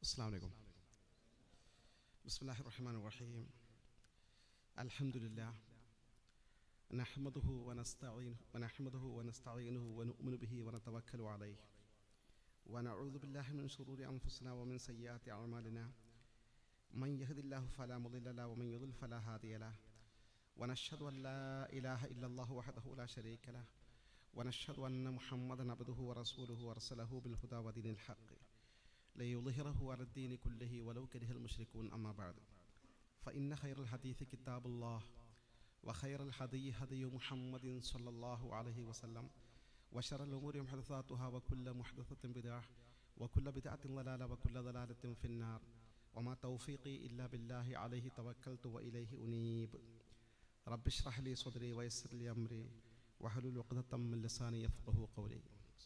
السلام عليكم بسم الله الرحمن الرحيم الحمد لله نحمده ونستعينه ونحمده ونستعينه ونؤمن به ونتوكل عليه ونعوذ بالله من شرور أنفسنا ومن سيئات أعمالنا من يهد الله فلا مضل له ومن يضل فلا هادي له ونشهد أن لا إله إلا الله وحده لا شريك له ونشهد أن محمدا عبده ورسوله وأرسله بالهدى ودين الحق ليظهره على الدين كله ولو كره المشركون أما بعد فإن خير الحديث كتاب الله وخير الهدي هدي محمد صلى الله عليه وسلم وشر الأمور محدثاتها وكل محدثة بدعة وكل بدعة ضلالة وكل ضلالة في النار وما توفيقي إلا بالله عليه توكلت وإليه أنيب رب اشرح لي صدري ويسر لي أمري واحلل عقدة من لساني يفقه قولي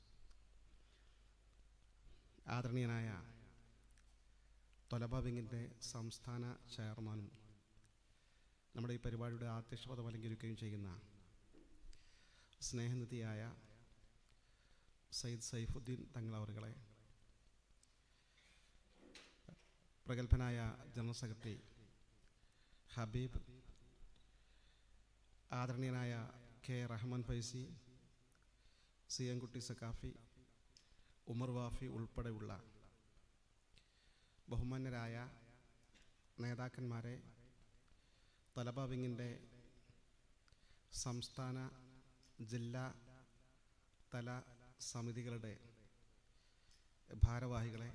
ആദരണീയനായ തൊലബ വിങ്ങിൻ്റെ സംസ്ഥാന ചെയർമാനും നമ്മുടെ ഈ പരിപാടിയുടെ അധ്യക്ഷപദം അലങ്കരിക്കുകയും ചെയ്യുന്ന സ്നേഹനിധിയായ സയ്യിദ് സൈഫുദ്ദീൻ തങ്ങൾ അവർകളെ പ്രഗത്ഭനായ ജനറൽ സെക്രട്ടറി ഹബീബ് ആദരണീയനായ K Rahman Faizy C M Kutty Saqafi Umar Wafy ഉൾപ്പെടെയുള്ള ബഹുമാന്യരായ നേതാക്കന്മാരെ തലബ വിങ്ങിൻ്റെ സംസ്ഥാന ജില്ലാ തല സമിതികളുടെ ഭാരവാഹികളെ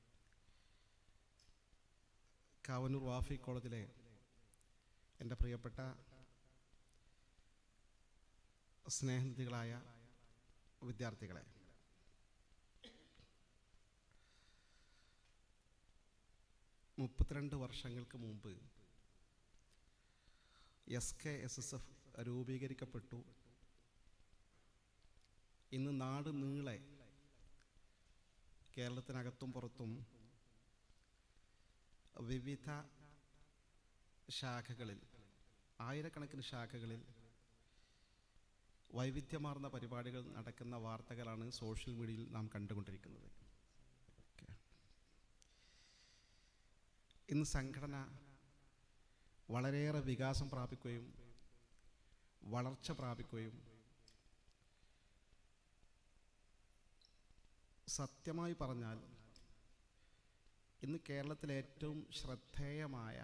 കാവന്നൂർ വാഫി കോളേജിലെ എൻ്റെ പ്രിയപ്പെട്ട സ്നേഹനിധികളായ വിദ്യാർത്ഥികളെ മുപ്പത്തിരണ്ട് വർഷങ്ങൾക്ക് മുമ്പ് S K S S F രൂപീകരിക്കപ്പെട്ടു ഇന്ന് നാട് നീളെ കേരളത്തിനകത്തും പുറത്തും വിവിധ ശാഖകളിൽ ആയിരക്കണക്കിന് ശാഖകളിൽ വൈവിധ്യമാർന്ന പരിപാടികൾ നടക്കുന്ന വാർത്തകളാണ് സോഷ്യൽ മീഡിയയിൽ നാം കണ്ടുകൊണ്ടിരിക്കുന്നത് ഓക്കെ ഇന്ന് സംഘടന വളരെയേറെ വികാസം പ്രാപിക്കുകയും വളർച്ച പ്രാപിക്കുകയും സത്യമായി പറഞ്ഞാൽ ഇന്ന് കേരളത്തിലെ ഏറ്റവും ശ്രദ്ധേയമായ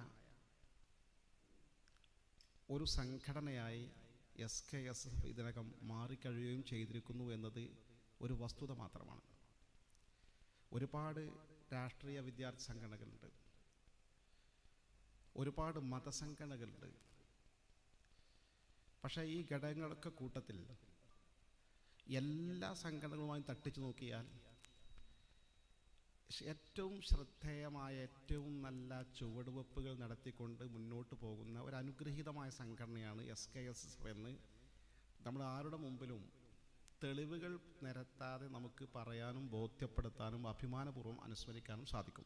ഒരു സംഘടനയായി എസ് കെ എസ് എഫ് ഇതിനകം മാറിക്കഴിയുകയും ചെയ്തിരിക്കുന്നു എന്നത് ഒരു വസ്തുത മാത്രമാണ് ഒരുപാട് രാഷ്ട്രീയ വിദ്യാർത്ഥി സംഘടനകളുണ്ട് ഒരുപാട് മതസംഘടനകളുണ്ട് പക്ഷേ ഈ ഘടകങ്ങളൊക്കെ കൂട്ടത്തിൽ എല്ലാ സംഘടനകളുമായും തട്ടിച്ചു നോക്കിയാൽ ഏറ്റവും ശ്രദ്ധേയമായ ഏറ്റവും നല്ല ചുവടുവെപ്പുകൾ നടത്തിക്കൊണ്ട് മുന്നോട്ട് പോകുന്ന ഒരു അനുഗ്രഹീതമായ സംഘടനയാണ് എസ് കെ എസ് എസ് എന്ന് നമ്മൾ ആരുടെ മുമ്പിലും തെളിവുകൾ നിരത്താതെ നമുക്ക് പറയാനും ബോധ്യപ്പെടുത്താനും അഭിമാനപൂർവ്വം അനുസ്മരിക്കാനും സാധിക്കും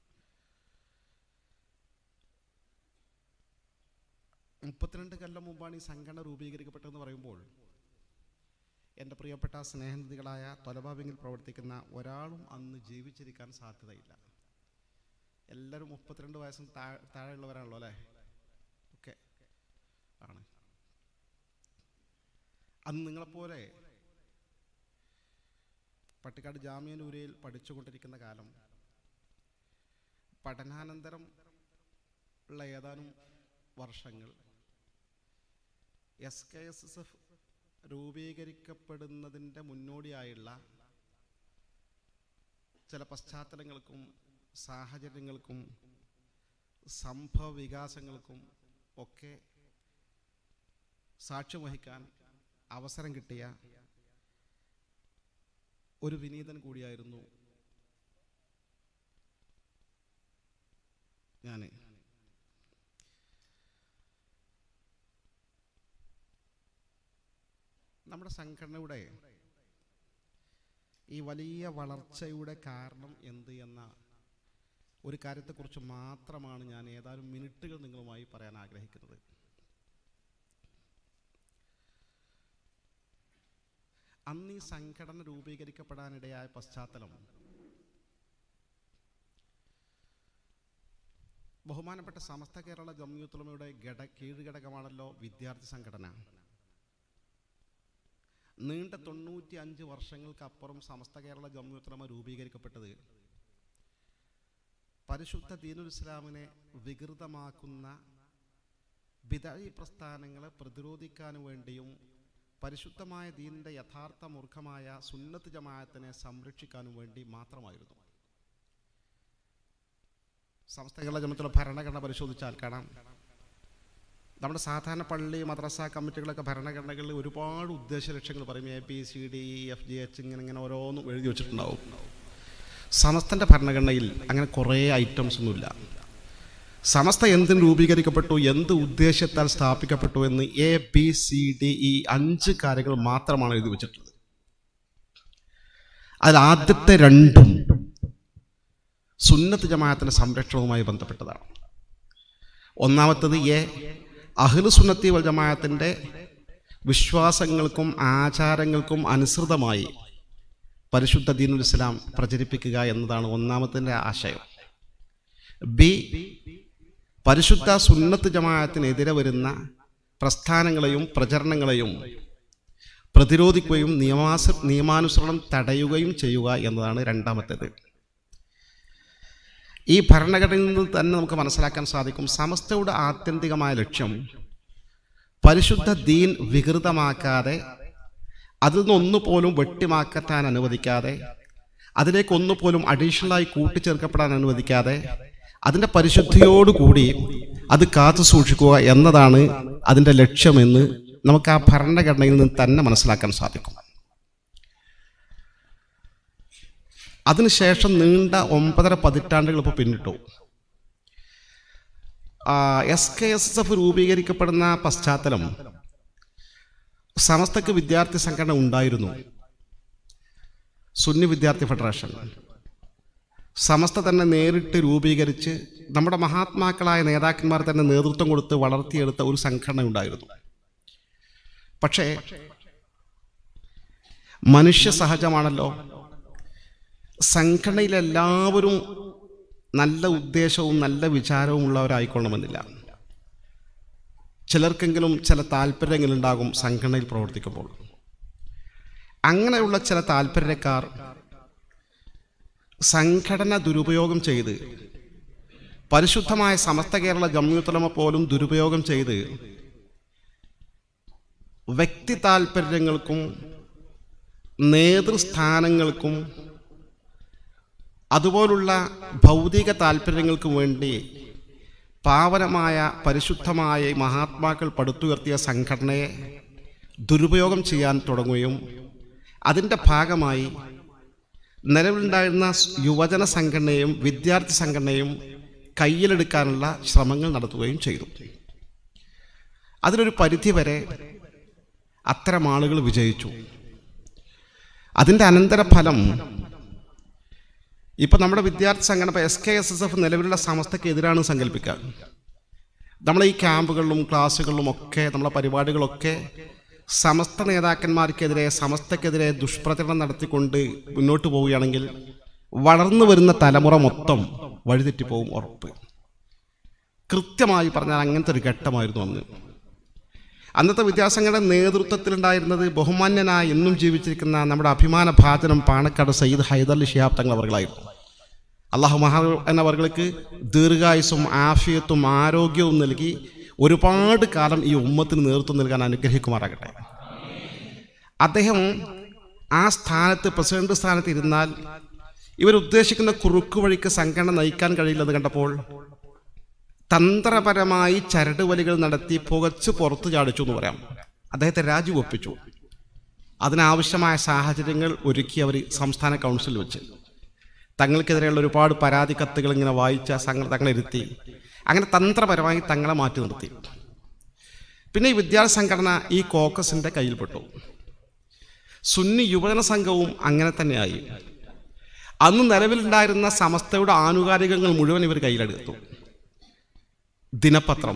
മുപ്പത്തിരണ്ട് കൊല്ലം മുമ്പാണ് ഈ സംഘടന രൂപീകരിക്കപ്പെട്ടതെന്ന് പറയുമ്പോൾ എൻ്റെ പ്രിയപ്പെട്ട സ്നേഹനിധികളായ തൊലബാബിങ്ങിൽ പ്രവർത്തിക്കുന്ന ഒരാളും അന്ന് ജീവിച്ചിരിക്കാൻ സാധ്യതയില്ല എല്ലാവരും മുപ്പത്തിരണ്ട് വയസ്സിന് താ താഴെയുള്ളവരാണല്ലോ അല്ലേ ഓക്കെ ആണ് അന്ന് നിങ്ങളെപ്പോലെ പട്ടിക്കാട് ജാമ്യനൂരയിൽ പഠിച്ചുകൊണ്ടിരിക്കുന്ന കാലം പഠനാനന്തരം ഉള്ള ഏതാനും വർഷങ്ങൾ S K S S F രൂപീകരിക്കപ്പെടുന്നതിൻ്റെ മുന്നോടിയായുള്ള ചില പശ്ചാത്തലങ്ങൾക്കും സാഹചര്യങ്ങൾക്കും സംഭവ വികാസങ്ങൾക്കും ഒക്കെ സാക്ഷ്യം വഹിക്കാൻ അവസരം കിട്ടിയ ഒരു വിനീതൻ കൂടിയായിരുന്നു ഞാൻ നമ്മുടെ സംഘടനയുടെ ഈ വലിയ വളർച്ചയുടെ കാരണം എന്ത് എന്ന ഒരു കാര്യത്തെക്കുറിച്ച് മാത്രമാണ് ഞാൻ ഏതാനും മിനിറ്റുകൾ നിങ്ങളുമായി പറയാൻ ആഗ്രഹിക്കുന്നത് അന്ന് ഈ സംഘടന രൂപീകരിക്കപ്പെടാനിടയായ പശ്ചാത്തലം ബഹുമാനപ്പെട്ട സമസ്ത കേരള ജമ്മിയത്തുലമയുടെ ഘട കീഴ്ഘടകമാണല്ലോ വിദ്യാർത്ഥി സംഘടന നീണ്ട തൊണ്ണൂറ്റി അഞ്ച് വർഷങ്ങൾക്കപ്പുറം സമസ്ത കേരള ജമ്മിയത്തുലമ രൂപീകരിക്കപ്പെട്ടത് പരിശുദ്ധ ദീനുൽ ഇസ്ലാമിനെ വികൃതമാക്കുന്ന ബിദഴി പ്രസ്ഥാനങ്ങളെ പ്രതിരോധിക്കാൻ വേണ്ടിയും പരിശുദ്ധമായ ദീനിൻ്റെ യഥാർത്ഥ മൂർഖമായ സുന്നത്ത് ജമാഅത്തിനെ സംരക്ഷിക്കാനും വേണ്ടി മാത്രമായിരുന്നു സമസ്ത കേരള ജമത്തിലെ ഭരണഘടന പരിശോധിച്ചാൽ കാണാം നമ്മുടെ സാധാരണ പള്ളി മദ്രസ കമ്മിറ്റികളൊക്കെ ഭരണഘടനകളിൽ ഒരുപാട് ഉദ്ദേശ ലക്ഷ്യങ്ങൾ പറയും A P C D F G H ഇങ്ങനെ ഇങ്ങനെ ഓരോന്നും എഴുതി വെച്ചിട്ടുണ്ടാവും സമസ്തൻ്റെ ഭരണഘടനയിൽ അങ്ങനെ കുറേ ഐറ്റംസ് ഒന്നുമില്ല സമസ്ത എന്തിന് രൂപീകരിക്കപ്പെട്ടു എന്ത് ഉദ്ദേശ്യത്താൽ സ്ഥാപിക്കപ്പെട്ടു എന്ന് എ ബി സി ഡി ഈ അഞ്ച് കാര്യങ്ങൾ മാത്രമാണ് എഴുതി വെച്ചിട്ടുള്ളത് അതിൽ ആദ്യത്തെ രണ്ടും സുന്നത്ത് ജമാഅത്തിൻ്റെ സംരക്ഷണവുമായി ബന്ധപ്പെട്ടതാണ് ഒന്നാമത്തത് എ അഹ്ലു സുന്നത്തി വൽ ജമാഅത്തിൻ്റെ വിശ്വാസങ്ങൾക്കും ആചാരങ്ങൾക്കും അനുസൃതമായി പരിശുദ്ധ ദീനുൽ ഇസ്ലാം പ്രചരിപ്പിക്കുക എന്നതാണ് ഒന്നാമത്തിൻ്റെ ആശയം ബി പരിശുദ്ധ സുന്നത്ത് ജമാഅത്തിനെതിരെ വരുന്ന പ്രസ്ഥാനങ്ങളെയും പ്രചരണങ്ങളെയും പ്രതിരോധിക്കുകയും നിയമാസ നിയമാനുസരണം തടയുകയും ചെയ്യുക എന്നതാണ് രണ്ടാമത്തേത് ഈ ഭരണഘടനയിൽ നിന്ന് തന്നെ നമുക്ക് മനസ്സിലാക്കാൻ സാധിക്കും സമസ്തയുടെ ആത്യന്തികമായ ലക്ഷ്യം പരിശുദ്ധ ദീൻ വികൃതമാക്കാതെ അതിൽ നിന്നൊന്നുപോലും വെട്ടിമാക്കത്താൻ അനുവദിക്കാതെ അതിലേക്ക് ഒന്നുപോലും അഡീഷണലായി കൂട്ടിച്ചേർക്കപ്പെടാൻ അനുവദിക്കാതെ അതിൻ്റെ പരിശുദ്ധിയോടുകൂടി അത് കാത്തു സൂക്ഷിക്കുക എന്നതാണ് അതിൻ്റെ ലക്ഷ്യമെന്ന് നമുക്ക് ആ ഭരണഘടനയിൽ നിന്ന് തന്നെ മനസ്സിലാക്കാൻ സാധിക്കും അതിനുശേഷം നീണ്ട ഒമ്പതര പതിറ്റാണ്ടുകൾ ഇപ്പോൾ പിന്നിട്ടു എസ് കെ എസ് എഫ് രൂപീകരിക്കപ്പെടുന്ന പശ്ചാത്തലം സമസ്തക്ക് വിദ്യാർത്ഥി സംഘടന ഉണ്ടായിരുന്നു സുന്നി വിദ്യാർത്ഥി ഫെഡറേഷൻ സമസ്ത തന്നെ നേരിട്ട് രൂപീകരിച്ച് നമ്മുടെ മഹാത്മാക്കളായ നേതാക്കന്മാർ തന്നെ നേതൃത്വം കൊടുത്ത് വളർത്തിയെടുത്ത ഒരു സംഘടന ഉണ്ടായിരുന്നു പക്ഷേ മനുഷ്യ സഹജമാണല്ലോ സംഘടനയിലെല്ലാവരും നല്ല ഉദ്ദേശവും നല്ല വിചാരവും ഉള്ളവരായിക്കൊള്ളണമെന്നില്ല ചിലർക്കെങ്കിലും ചില താല്പര്യങ്ങളുണ്ടാകും സംഘടനയിൽ പ്രവർത്തിക്കുമ്പോൾ അങ്ങനെയുള്ള ചില താല്പര്യക്കാർ സംഘടന ദുരുപയോഗം ചെയ്ത് പരിശുദ്ധമായ സമസ്ത കേരള ജമ്മിയുത്തലമ പോലും ദുരുപയോഗം ചെയ്ത് വ്യക്തി താല്പര്യങ്ങൾക്കും നേതൃസ്ഥാനങ്ങൾക്കും അതുപോലുള്ള ഭൗതിക താല്പര്യങ്ങൾക്കും വേണ്ടി പാവനമായ പരിശുദ്ധമായ ഈ മഹാത്മാക്കൾ പടുത്തുയർത്തിയ സംഘടനയെ ദുരുപയോഗം ചെയ്യാൻ തുടങ്ങുകയും അതിൻ്റെ ഭാഗമായി നിലവിലുണ്ടായിരുന്ന യുവജന സംഘടനയും വിദ്യാർത്ഥി സംഘടനയും കയ്യിലെടുക്കാനുള്ള ശ്രമങ്ങൾ നടത്തുകയും ചെയ്തു അതിലൊരു പരിധിവരെ അത്തരം ആളുകൾ വിജയിച്ചു അതിൻ്റെ അനന്തരഫലം ഇപ്പം നമ്മുടെ വിദ്യാർത്ഥി സംഘടന ഇപ്പോൾ S K S S F നിലവിലുള്ള സമസ്തയ്ക്ക് എതിരാണ് സങ്കല്പിക്കുക നമ്മളെ ഈ ക്യാമ്പുകളിലും ക്ലാസ്സുകളിലും ഒക്കെ നമ്മളെ പരിപാടികളൊക്കെ സമസ്ത നേതാക്കന്മാർക്കെതിരെ സമസ്തക്കെതിരെ ദുഷ്പ്രചരണം നടത്തിക്കൊണ്ട് മുന്നോട്ട് പോവുകയാണെങ്കിൽ വളർന്നു വരുന്ന തലമുറ മൊത്തം വഴിതെറ്റിപ്പോവും ഉറപ്പ് കൃത്യമായി പറഞ്ഞാൽ അങ്ങനത്തെ ഒരു ഘട്ടമായിരുന്നു അന്ന് അന്നത്തെ വിദ്യാസംഘടന നേതൃത്വത്തിലുണ്ടായിരുന്നത് ബഹുമാന്യനായ എന്നും ജീവിച്ചിരിക്കുന്ന നമ്മുടെ അഭിമാന ഭാജനം പാണക്കാട് സയ്യിദ് ഹൈദർലി ഷിഹാബ് തങ്ങൾ അവർകളായിരുന്നു അള്ളാഹു മഹാ എന്നവർക്ക് ദീർഘായുസും ആഫിയത്തും ആരോഗ്യവും നൽകി ഒരുപാട് കാലം ഈ ഉമ്മത്തിന് നേതൃത്വം നൽകാൻ അനുഗ്രഹിക്കുമാറാകട്ടെ അദ്ദേഹം ആ സ്ഥാനത്ത് പ്രസിഡന്റ് സ്ഥാനത്ത് ഇരുന്നാൽ ഇവരുദ്ദേശിക്കുന്ന കുറുക്കു വഴിക്ക് സംഘടന നയിക്കാൻ കഴിയില്ലെന്ന് കണ്ടപ്പോൾ തന്ത്രപരമായി ചരടുവലികൾ നടത്തി പുകച്ച് പുറത്തു ചാടിച്ചു എന്ന് പറയാം അദ്ദേഹത്തെ രാജിവെപ്പിച്ചു അതിനാവശ്യമായ സാഹചര്യങ്ങൾ ഒരുക്കി അവർ സംസ്ഥാന കൗൺസിൽ വെച്ച് തങ്ങൾക്കെതിരെയുള്ള ഒരുപാട് പരാതി കത്തുകൾ ഇങ്ങനെ വായിച്ച സംഘ തങ്ങളിരുത്തി അങ്ങനെ തന്ത്രപരമായി തങ്ങളെ മാറ്റി നിർത്തി പിന്നെ ഈ വിദ്യാർത്ഥി സംഘടന ഈ കോക്കസിൻ്റെ കയ്യിൽപ്പെട്ടു സുന്നി യുവജന സംഘവും അങ്ങനെ തന്നെയായി അന്ന് നിലവിലുണ്ടായിരുന്ന സമസ്തയുടെ ആനുകാലികങ്ങൾ മുഴുവൻ ഇവർ കയ്യിലെടുത്തു ദിനപത്രം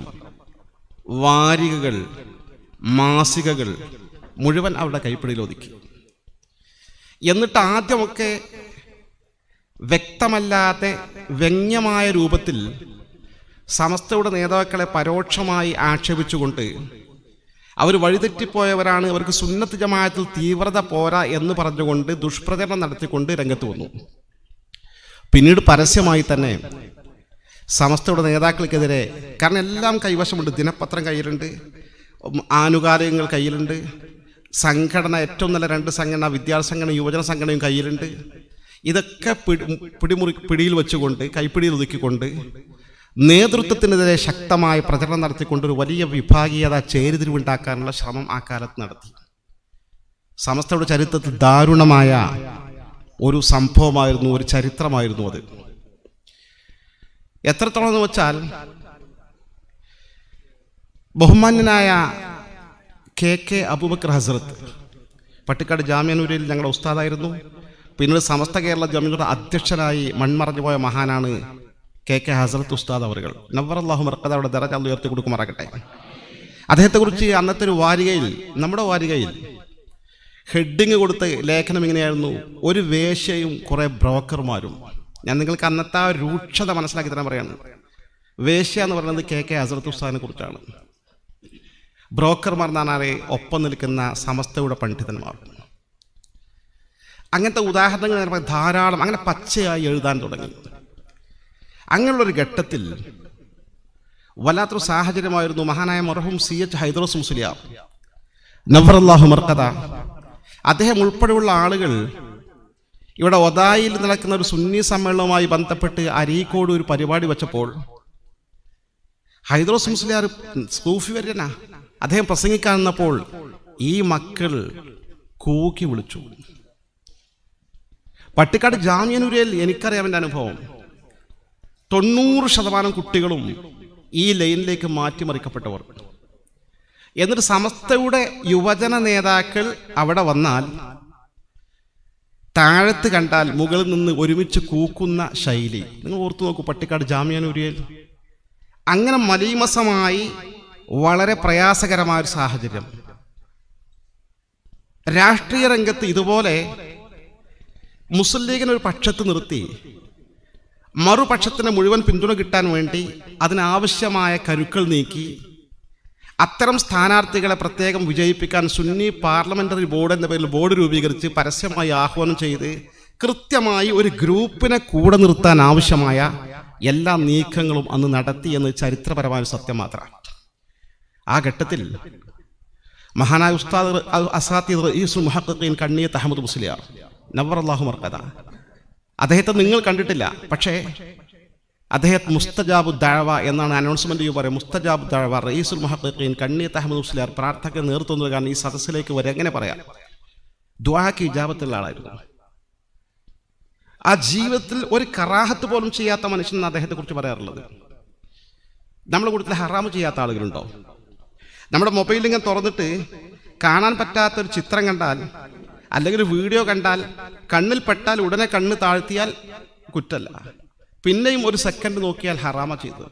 വാരികകൾ മാസികകൾ മുഴുവൻ അവരുടെ കൈപ്പിടിയിൽ ഒതുക്കി എന്നിട്ട് ആദ്യമൊക്കെ വ്യക്തമല്ലാതെ വ്യംഗ്യമായ രൂപത്തിൽ സമസ്തയുടെ നേതാക്കളെ പരോക്ഷമായി ആക്ഷേപിച്ചുകൊണ്ട് അവർ വഴിതെറ്റിപ്പോയവരാണ് അവർക്ക് സുന്നത്ത് ജമാഅത്തിൽ തീവ്രത പോരാ എന്ന് പറഞ്ഞുകൊണ്ട് ദുഷ്പ്രചരണം നടത്തിക്കൊണ്ട് രംഗത്ത് വന്നു പിന്നീട് പരസ്യമായി തന്നെ സമസ്തയുടെ നേതാക്കൾക്കെതിരെ കാരണം എല്ലാം കൈവശമുണ്ട് ദിനപത്രം കയ്യിലുണ്ട് ഉം, ആനുകാലികങ്ങൾ കയ്യിലുണ്ട് സംഘടന ഏറ്റവും നല്ല രണ്ട് സംഘടന വിദ്യാർത്ഥി സംഘടന യുവജന സംഘടനയും കയ്യിലുണ്ട് ഇതൊക്കെ പിടി പിടിമുറി പിടിയിൽ വെച്ചുകൊണ്ട് കൈപ്പിടിയിൽ ഒതുക്കിക്കൊണ്ട് നേതൃത്വത്തിനെതിരെ ശക്തമായ പ്രചരണം നടത്തിക്കൊണ്ട് ഒരു വലിയ വിഭാഗീയത ചേരിതിരിവുണ്ടാക്കാനുള്ള ശ്രമം ആ കാലത്ത് നടത്തി സമസ്തയുടെ ചരിത്രത്തിൽ ദാരുണമായ ഒരു സംഭവമായിരുന്നു ഒരു ചരിത്രമായിരുന്നു അത് എത്രത്തോളം എന്ന് വെച്ചാൽ ബഹുമാന്യനായ കെ കെ അബൂബക്കർ ഹസ്രത്ത് പട്ടിക്കാട് ജാമ്യാനൂരിൽ ഞങ്ങളുടെ ഉസ്താദായിരുന്നു പിന്നീട് സമസ്ത കേരള ജമീനയുടെ അധ്യക്ഷനായി മൺമറഞ്ഞു പോയ മഹാനാണ് കെ കെ ഹസ്രത്ത് ഉസ്താദ് അവറുകൾ നവർ അള്ളാഹു മർക്കത അവിടെ ദറജ അള്ളാഹു ഉയർത്തി കൊടുക്കുമാറാകട്ടെ അദ്ദേഹത്തെക്കുറിച്ച് അന്നത്തെ ഒരു വാരികയിൽ നമ്മുടെ വാരികയിൽ ഹെഡിങ് കൊടുത്ത ലേഖനം ഇങ്ങനെയായിരുന്നു ഒരു വേശ്യയും കുറേ ബ്രോക്കർമാരും ഞാൻ നിങ്ങൾക്ക് അന്നത്തെ ആ രൂക്ഷത മനസ്സിലാക്കി തരാൻ പറയാണ് വേശ്യ എന്ന് പറയുന്നത് കെ കെ ഹസരത്ത് ഉസ്താദിനെ കുറിച്ചാണ് ബ്രോക്കർമാർ എന്നാണ് ഒപ്പം നിൽക്കുന്ന സമസ്തയുടെ പണ്ഡിതന്മാർ അങ്ങനത്തെ ഉദാഹരണങ്ങൾ ഞാൻ പറയാം ധാരാളം അങ്ങനെ പച്ചയായി എഴുതാൻ തുടങ്ങി അങ്ങനെയുള്ളൊരു ഘട്ടത്തിൽ വല്ലാത്തൊരു സാഹചര്യമായിരുന്നു മഹാനായ മർഹൂം സി എച്ച് ഹൈദ്രോസ് മുസ്ലിയാർ നവർ അള്ളാഹു മർക്കത അദ്ദേഹം ഉൾപ്പെടെയുള്ള ആളുകൾ ഇവിടെ ഒതായിൽ നടക്കുന്ന ഒരു സുന്നി സമ്മേളനവുമായി ബന്ധപ്പെട്ട് അരീക്കോട് ഒരു പരിപാടി വെച്ചപ്പോൾ ഹൈദ്രോസ് മുസ്ലിയാർ സൂഫി വര്യനാ അദ്ദേഹം പ്രസംഗിക്കാൻ നിന്നപ്പോൾ ഈ മക്കൾ കൂക്കി വിളിച്ചു പട്ടിക്കാട് ജാമ്യനൂരിൽ എനിക്കറിയാം എൻ്റെ അനുഭവം തൊണ്ണൂറ് ശതമാനം കുട്ടികളും ഈ ലൈനിലേക്ക് മാറ്റിമറിക്കപ്പെട്ടവർ എന്നിട്ട് സമസ്തയുടെ യുവജന നേതാക്കൾ അവിടെ വന്നാൽ താഴത്ത് കണ്ടാൽ മുകളിൽ നിന്ന് ഒരുമിച്ച് കൂക്കുന്ന ശൈലി നിങ്ങൾ ഓർത്തു നോക്കൂ പട്ടിക്കാട് ജാമ്യാനൂരിയൽ അങ്ങനെ മലീമസമായി വളരെ പ്രയാസകരമായ ഒരു സാഹചര്യം രാഷ്ട്രീയ രംഗത്ത് ഇതുപോലെ മുസ്ലിം ലീഗിനെ ഒരു പക്ഷത്ത് നിർത്തി മറുപക്ഷത്തിന് മുഴുവൻ പിന്തുണ കിട്ടാൻ വേണ്ടി അതിനാവശ്യമായ കരുക്കൾ നീക്കി അത്തരം സ്ഥാനാർത്ഥികളെ പ്രത്യേകം വിജയിപ്പിക്കാൻ സുന്നി പാർലമെന്ററി ബോർഡ് എന്ന പേരിൽ ബോർഡ് രൂപീകരിച്ച് പരസ്യമായി ആഹ്വാനം ചെയ്ത് കൃത്യമായി ഒരു ഗ്രൂപ്പിനെ കൂടെ നിർത്താൻ ആവശ്യമായ എല്ലാ നീക്കങ്ങളും അന്ന് നടത്തി എന്ന് ചരിത്രപരമായ ഒരു സത്യം മാത്രമാണ് ആ ഘട്ടത്തിൽ മഹാനായ ഉസ്താദ് അസാത്തി റഈസുൽ മുഹഖഖീൻ കണ്ണിയത്ത് അഹമ്മദ് മുസ്ലിയാർ നവർ അള്ളാഹു മർക്കത അദ്ദേഹത്തെ നിങ്ങൾ കണ്ടിട്ടില്ല പക്ഷേ അദ്ദേഹം മുസ്തജാബു ദഴവ എന്നാണ് അനൗൺസ്മെന്റ് പറയും മുസ്തജാബു ദഴവ റയീസുൽ മുഹഖീൻ കണ്ണിയത്ത് അഹമ്മദ് മുസ്ലിയാർ പ്രാർത്ഥന നേതൃത്വം നൽകാൻ ഈ സദസ്സിലേക്ക് വരെ എങ്ങനെ പറയാം ദ്വാക്ക് ഇജാബത്തുള്ള ആളായിരുന്നു ആ ജീവിതത്തിൽ ഒരു കറാഹത്ത് പോലും ചെയ്യാത്ത മനുഷ്യൻ എന്ന് അദ്ദേഹത്തെ കുറിച്ച് പറയാറുള്ളത് നമ്മുടെ കൂട്ടത്തിൽ ഹറാമ് ചെയ്യാത്ത ആളുകളുണ്ടോ നമ്മുടെ മൊബൈൽ ഇങ്ങനെ തുറന്നിട്ട് കാണാൻ പറ്റാത്ത ഒരു ചിത്രം കണ്ടാൽ അല്ലെങ്കിൽ ഒരു വീഡിയോ കണ്ടാൽ കണ്ണിൽ പെട്ടാൽ ഉടനെ കണ്ണ് താഴ്ത്തിയാൽ കുറ്റല്ല പിന്നെയും ഒരു സെക്കൻഡ് നോക്കിയാൽ ഹറാമ ചെയ്തത്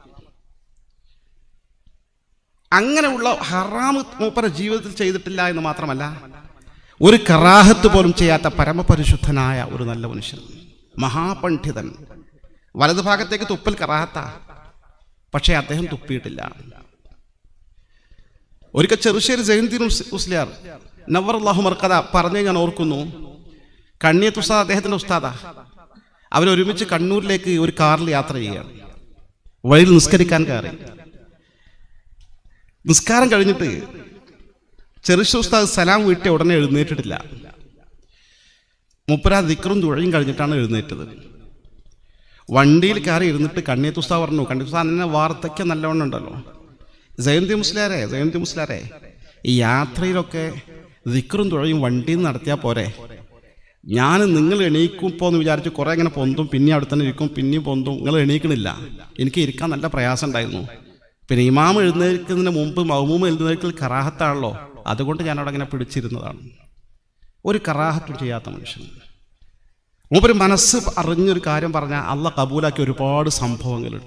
അങ്ങനെയുള്ള ഹറാമ് മൂപ്പര ജീവിതത്തിൽ ചെയ്തിട്ടില്ല എന്ന് മാത്രമല്ല ഒരു കറാഹത്ത് പോലും ചെയ്യാത്ത പരമപരിശുദ്ധനായ ഒരു നല്ല മനുഷ്യൻ മഹാപണ്ഡിതൻ വലതുഭാഗത്തേക്ക് തുപ്പൽ കറാഹത്ത പക്ഷേ അദ്ദേഹം തുപ്പിയിട്ടില്ല ഒരിക്കൽ ചെറുശ്ശേരി ജയന്തി ഉസ്ലിയാർ നവർ അള്ളാഹു മർക്കഥ പറഞ്ഞ് ഞാൻ ഓർക്കുന്നു കണ്ണിയത്ത് ഉസ്താദ് അദ്ദേഹത്തിന്റെ ഉസ്താദാ അവരൊരുമിച്ച് കണ്ണൂരിലേക്ക് ഒരു കാറിൽ യാത്ര ചെയ്യുകയാണ് വഴിയിൽ നിസ്കരിക്കാൻ കയറി നിസ്കാരം കഴിഞ്ഞിട്ട് ചെറുശ്ശ ഉസ്താദ് സലാം വീട്ടിൽ ഉടനെ എഴുന്നേറ്റിട്ടില്ല മുപ്പരാ ദിക്കറും തുഴയും കഴിഞ്ഞിട്ടാണ് എഴുന്നേറ്റത് വണ്ടിയിൽ കയറി ഇരുന്നിട്ട് കണ്ണിയത്ത് ഉസ്താദ് പറഞ്ഞു കണ്ണിയത്ത് ഉസ്താദ് തന്നെ വാർത്തയ്ക്ക് നല്ലവണ്ണം ഉണ്ടല്ലോ ജയന്തി മുസ്ലാരെ ജയന്തി മുസ്ലാരെ ഈ യാത്രയിലൊക്കെ ദിക്കറും തുഴയും വണ്ടിയിൽ നിന്ന് നടത്തിയാൽ പോരെ ഞാൻ നിങ്ങൾ എണീക്കുമ്പോൾ എന്ന് വിചാരിച്ച് കുറേ ഇങ്ങനെ പൊന്തും പിന്നെ അവിടെ തന്നെ ഇരിക്കും പിന്നെയും പൊന്തും നിങ്ങൾ എണീക്കണില്ല എനിക്ക് ഇരിക്കാൻ നല്ല പ്രയാസം ഉണ്ടായിരുന്നു പിന്നെ ഇമാം എഴുന്നേൽക്കുന്നതിന് മുമ്പ് മഹമൂമ എഴുന്നേൽക്കൽ കറാഹത്താണല്ലോ അതുകൊണ്ട് ഞാൻ അവിടെ ഇങ്ങനെ പിടിച്ചിരുന്നതാണ് ഒരു കറാഹത്തും ചെയ്യാത്ത മനുഷ്യൻ മൂപ്പര് മനസ്സ് അറിഞ്ഞൊരു കാര്യം പറഞ്ഞാൽ അള്ള കബൂലാക്കിയ ഒരുപാട് സംഭവങ്ങളുണ്ട്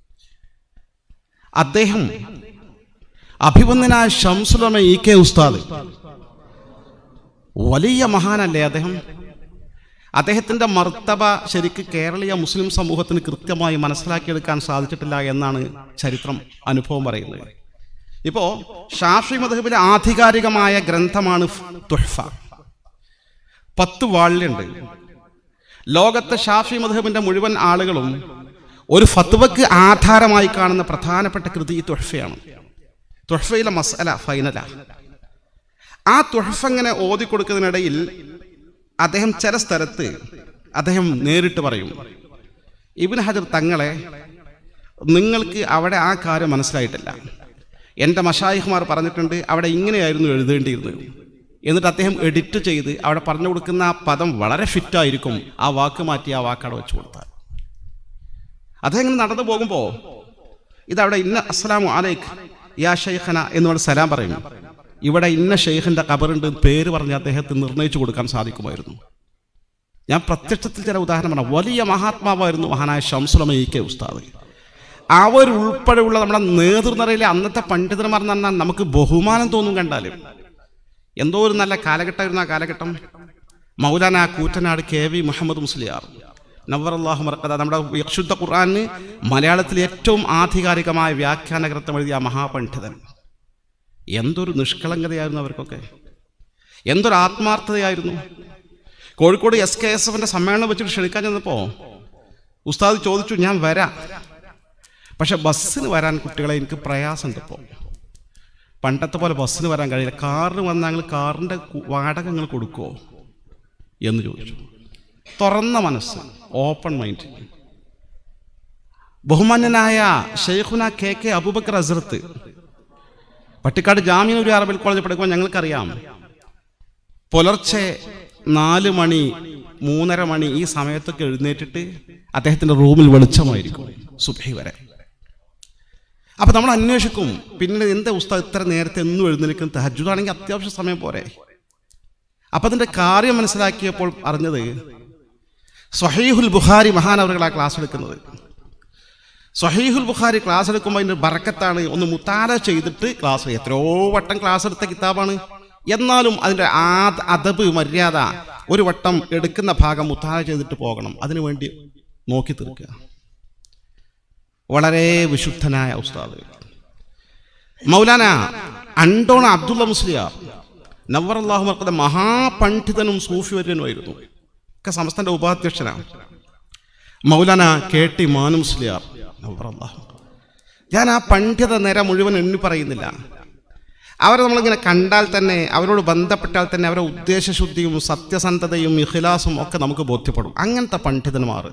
അദ്ദേഹം അഭിവന്ദനായ ഷംസുലമ ഇ കെ ഉസ്താദ് വലിയ മഹാനല്ലേ അദ്ദേഹം അദ്ദേഹത്തിൻ്റെ മർത്തബ ശരിക്ക് കേരളീയ മുസ്ലിം സമൂഹത്തിന് കൃത്യമായി മനസ്സിലാക്കിയെടുക്കാൻ സാധിച്ചിട്ടില്ല എന്നാണ് ചരിത്രം അനുഭവം പറയുന്നത് ഇപ്പോൾ ഷാഫി മധുബിലെ ആധികാരികമായ ഗ്രന്ഥമാണ് തുഹ്ഫ പത്ത് വാളിലുണ്ട് ലോകത്തെ ഷാഫി മധുബിന്റെ മുഴുവൻ ആളുകളും ഒരു ഫത്വക്ക് ആധാരമായി കാണുന്ന പ്രധാനപ്പെട്ട കൃതി ഈ തുഹഫയാണ് തുഹഫയിലെ മസല ഫൈനല ആ തുഹഫ ഇങ്ങനെ ഓതി കൊടുക്കുന്നതിനിടയിൽ അദ്ദേഹം ചില സ്ഥലത്ത് അദ്ദേഹം നേരിട്ട് പറയും ഇബിൻ ഹജർ തങ്ങളെ നിങ്ങൾക്ക് അവിടെ ആ കാര്യം മനസ്സിലായിട്ടില്ല എൻ്റെ മഷായിഹ്മാർ പറഞ്ഞിട്ടുണ്ട് അവിടെ ഇങ്ങനെയായിരുന്നു എഴുതേണ്ടിയിരുന്നത് എന്നിട്ട് അദ്ദേഹം എഡിറ്റ് ചെയ്ത് അവിടെ പറഞ്ഞു കൊടുക്കുന്ന ആ പദം വളരെ ഫിറ്റായിരിക്കും ആ വാക്ക് മാറ്റി ആ വാക്കവിടെ വെച്ച് കൊടുത്താൽ അദ്ദേഹം ഇങ്ങനെ നടന്നു പോകുമ്പോൾ ഇതവിടെ ഇന്ന അസ്സലാമു അലൈക്ക് യാ ഷെയ്ഖന എന്നോട് സലാം പറയും ഇവിടെ ഇന്ന ഷെയ്ഖിന്റെ കബറുണ്ട് എന്ന് പേര് പറഞ്ഞ് അദ്ദേഹത്തിന് നിർണയിച്ചു കൊടുക്കാൻ സാധിക്കുമായിരുന്നു ഞാൻ പ്രത്യക്ഷത്തിൽ ചില ഉദാഹരണം പറഞ്ഞു വലിയ മഹാത്മാവായിരുന്നു മഹാനായ ഷംസുലമ ഇ കെ ഉസ്താദ് അവരുൾപ്പെടെയുള്ള നമ്മുടെ നേതൃനിരയിലെ അന്നത്തെ പണ്ഡിതന്മാർ എന്ന് പറഞ്ഞാൽ നമുക്ക് ബഹുമാനം തോന്നും കണ്ടാലും എന്തോ ഒരു നല്ല കാലഘട്ടമായിരുന്നു ആ കാലഘട്ടം മൗലാന കൂറ്റനാട് കെ വി മുഹമ്മദ് മുസ്ലിയാർ നവർ അള്ളാഹു മറക്കഥ നമ്മുടെ വിശുദ്ധ ഖുർആാനിന് മലയാളത്തിൽ ഏറ്റവും ആധികാരികമായ വ്യാഖ്യാന ഗ്രന്ഥം എഴുതിയ ആ മഹാപണ്ഡിതൻ എന്തൊരു നിഷ്കളങ്കതയായിരുന്നു അവർക്കൊക്കെ എന്തൊരു ആത്മാർത്ഥതയായിരുന്നു കോഴിക്കോട് എസ് കെ എസ് എഫിന്റെ സമ്മേളനം വെച്ചിട്ട് ക്ഷണിക്കാൻ ചെന്നപ്പോൾ ഉസ്താദ് ചോദിച്ചു ഞാൻ വരാം പക്ഷെ ബസ്സിന് വരാൻ കുട്ടികളെ എനിക്ക് പ്രയാസമുണ്ട് ഇപ്പോൾ പണ്ടത്തെ പോലെ ബസ്സിന് വരാൻ കഴിയില്ല കാറിന് വന്നാൽ കാറിൻ്റെ വാടക നിങ്ങൾ കൊടുക്കുമോ എന്ന് ചോദിച്ചു തുറന്ന മനസ്സ് ഓപ്പൺ മൈൻഡ് ബഹുമാന്യനായ ഷെയ്ഖുന കെ കെ അബൂബക്കർ അസറത്ത് പട്ടിക്കാട് ജാമ്യനൂർ അറബിൽ കോളേജിൽ പഠിക്കുമ്പോൾ ഞങ്ങൾക്കറിയാം പുലർച്ചെ നാല് മണി മൂന്നര മണി ഈ സമയത്തൊക്കെ എഴുന്നേറ്റിട്ട് അദ്ദേഹത്തിന്റെ റൂമിൽ വെളിച്ചമായിരിക്കും സുബഹി വരെ അപ്പൊ നമ്മൾ അന്വേഷിക്കും പിന്നീട് എന്താ ഉസ്താദ് ഇത്ര നേരത്തെ എന്നും എഴുന്നേൽക്കും തഹജുദാണെങ്കിൽ അത്യാവശ്യ സമയം പോരെ അപ്പൊ അതിന്റെ കാര്യം മനസ്സിലാക്കിയപ്പോൾ അറിഞ്ഞത് സഹീഹുൽ ബുഖാരി മഹാനവറുകൾ ആ ക്ലാസ് എടുക്കുന്നത് സഹീഹുൽ ബുഖാരി ക്ലാസ് എടുക്കുമ്പോൾ അതിൻ്റെ ബറക്കത്താണ് ഒന്ന് മുത്താര ചെയ്തിട്ട് ക്ലാസ് എത്രയോ വട്ടം ക്ലാസ് എടുത്ത കിതാബാണ് എന്നാലും അതിൻ്റെ ആ അതബ് മര്യാദ ഒരു വട്ടം എടുക്കുന്ന ഭാഗം മുത്താര ചെയ്തിട്ട് പോകണം അതിനുവേണ്ടി നോക്കി തീർക്കുക വളരെ വിശുദ്ധനായ ഉസ്താദ് മൗലാന അണ്ടോണ അബ്ദുള്ള മുസ്ലിയാർ നവർ അള്ളാഹു മർക്കത മഹാപണ്ഡിതനും സൂഫിവര്യനുമായിരുന്നു ഒക്കെ സംസ്ഥാനത്തെ ഉപാധ്യക്ഷനാണ് മൗലാന കെ ടി മാനു മുസ്ലിയാർ നവർ അള്ളാഹു ഞാൻ ആ പണ്ഡിത നിര മുഴുവൻ എണ്ണി പറയുന്നില്ല അവരെ നമ്മളിങ്ങനെ കണ്ടാൽ തന്നെ അവരോട് ബന്ധപ്പെട്ടാൽ തന്നെ അവരുടെ ഉദ്ദേശശുദ്ധിയും സത്യസന്ധതയും ഇഖിലാസും ഒക്കെ നമുക്ക് ബോധ്യപ്പെടും അങ്ങനത്തെ പണ്ഡിതന്മാർ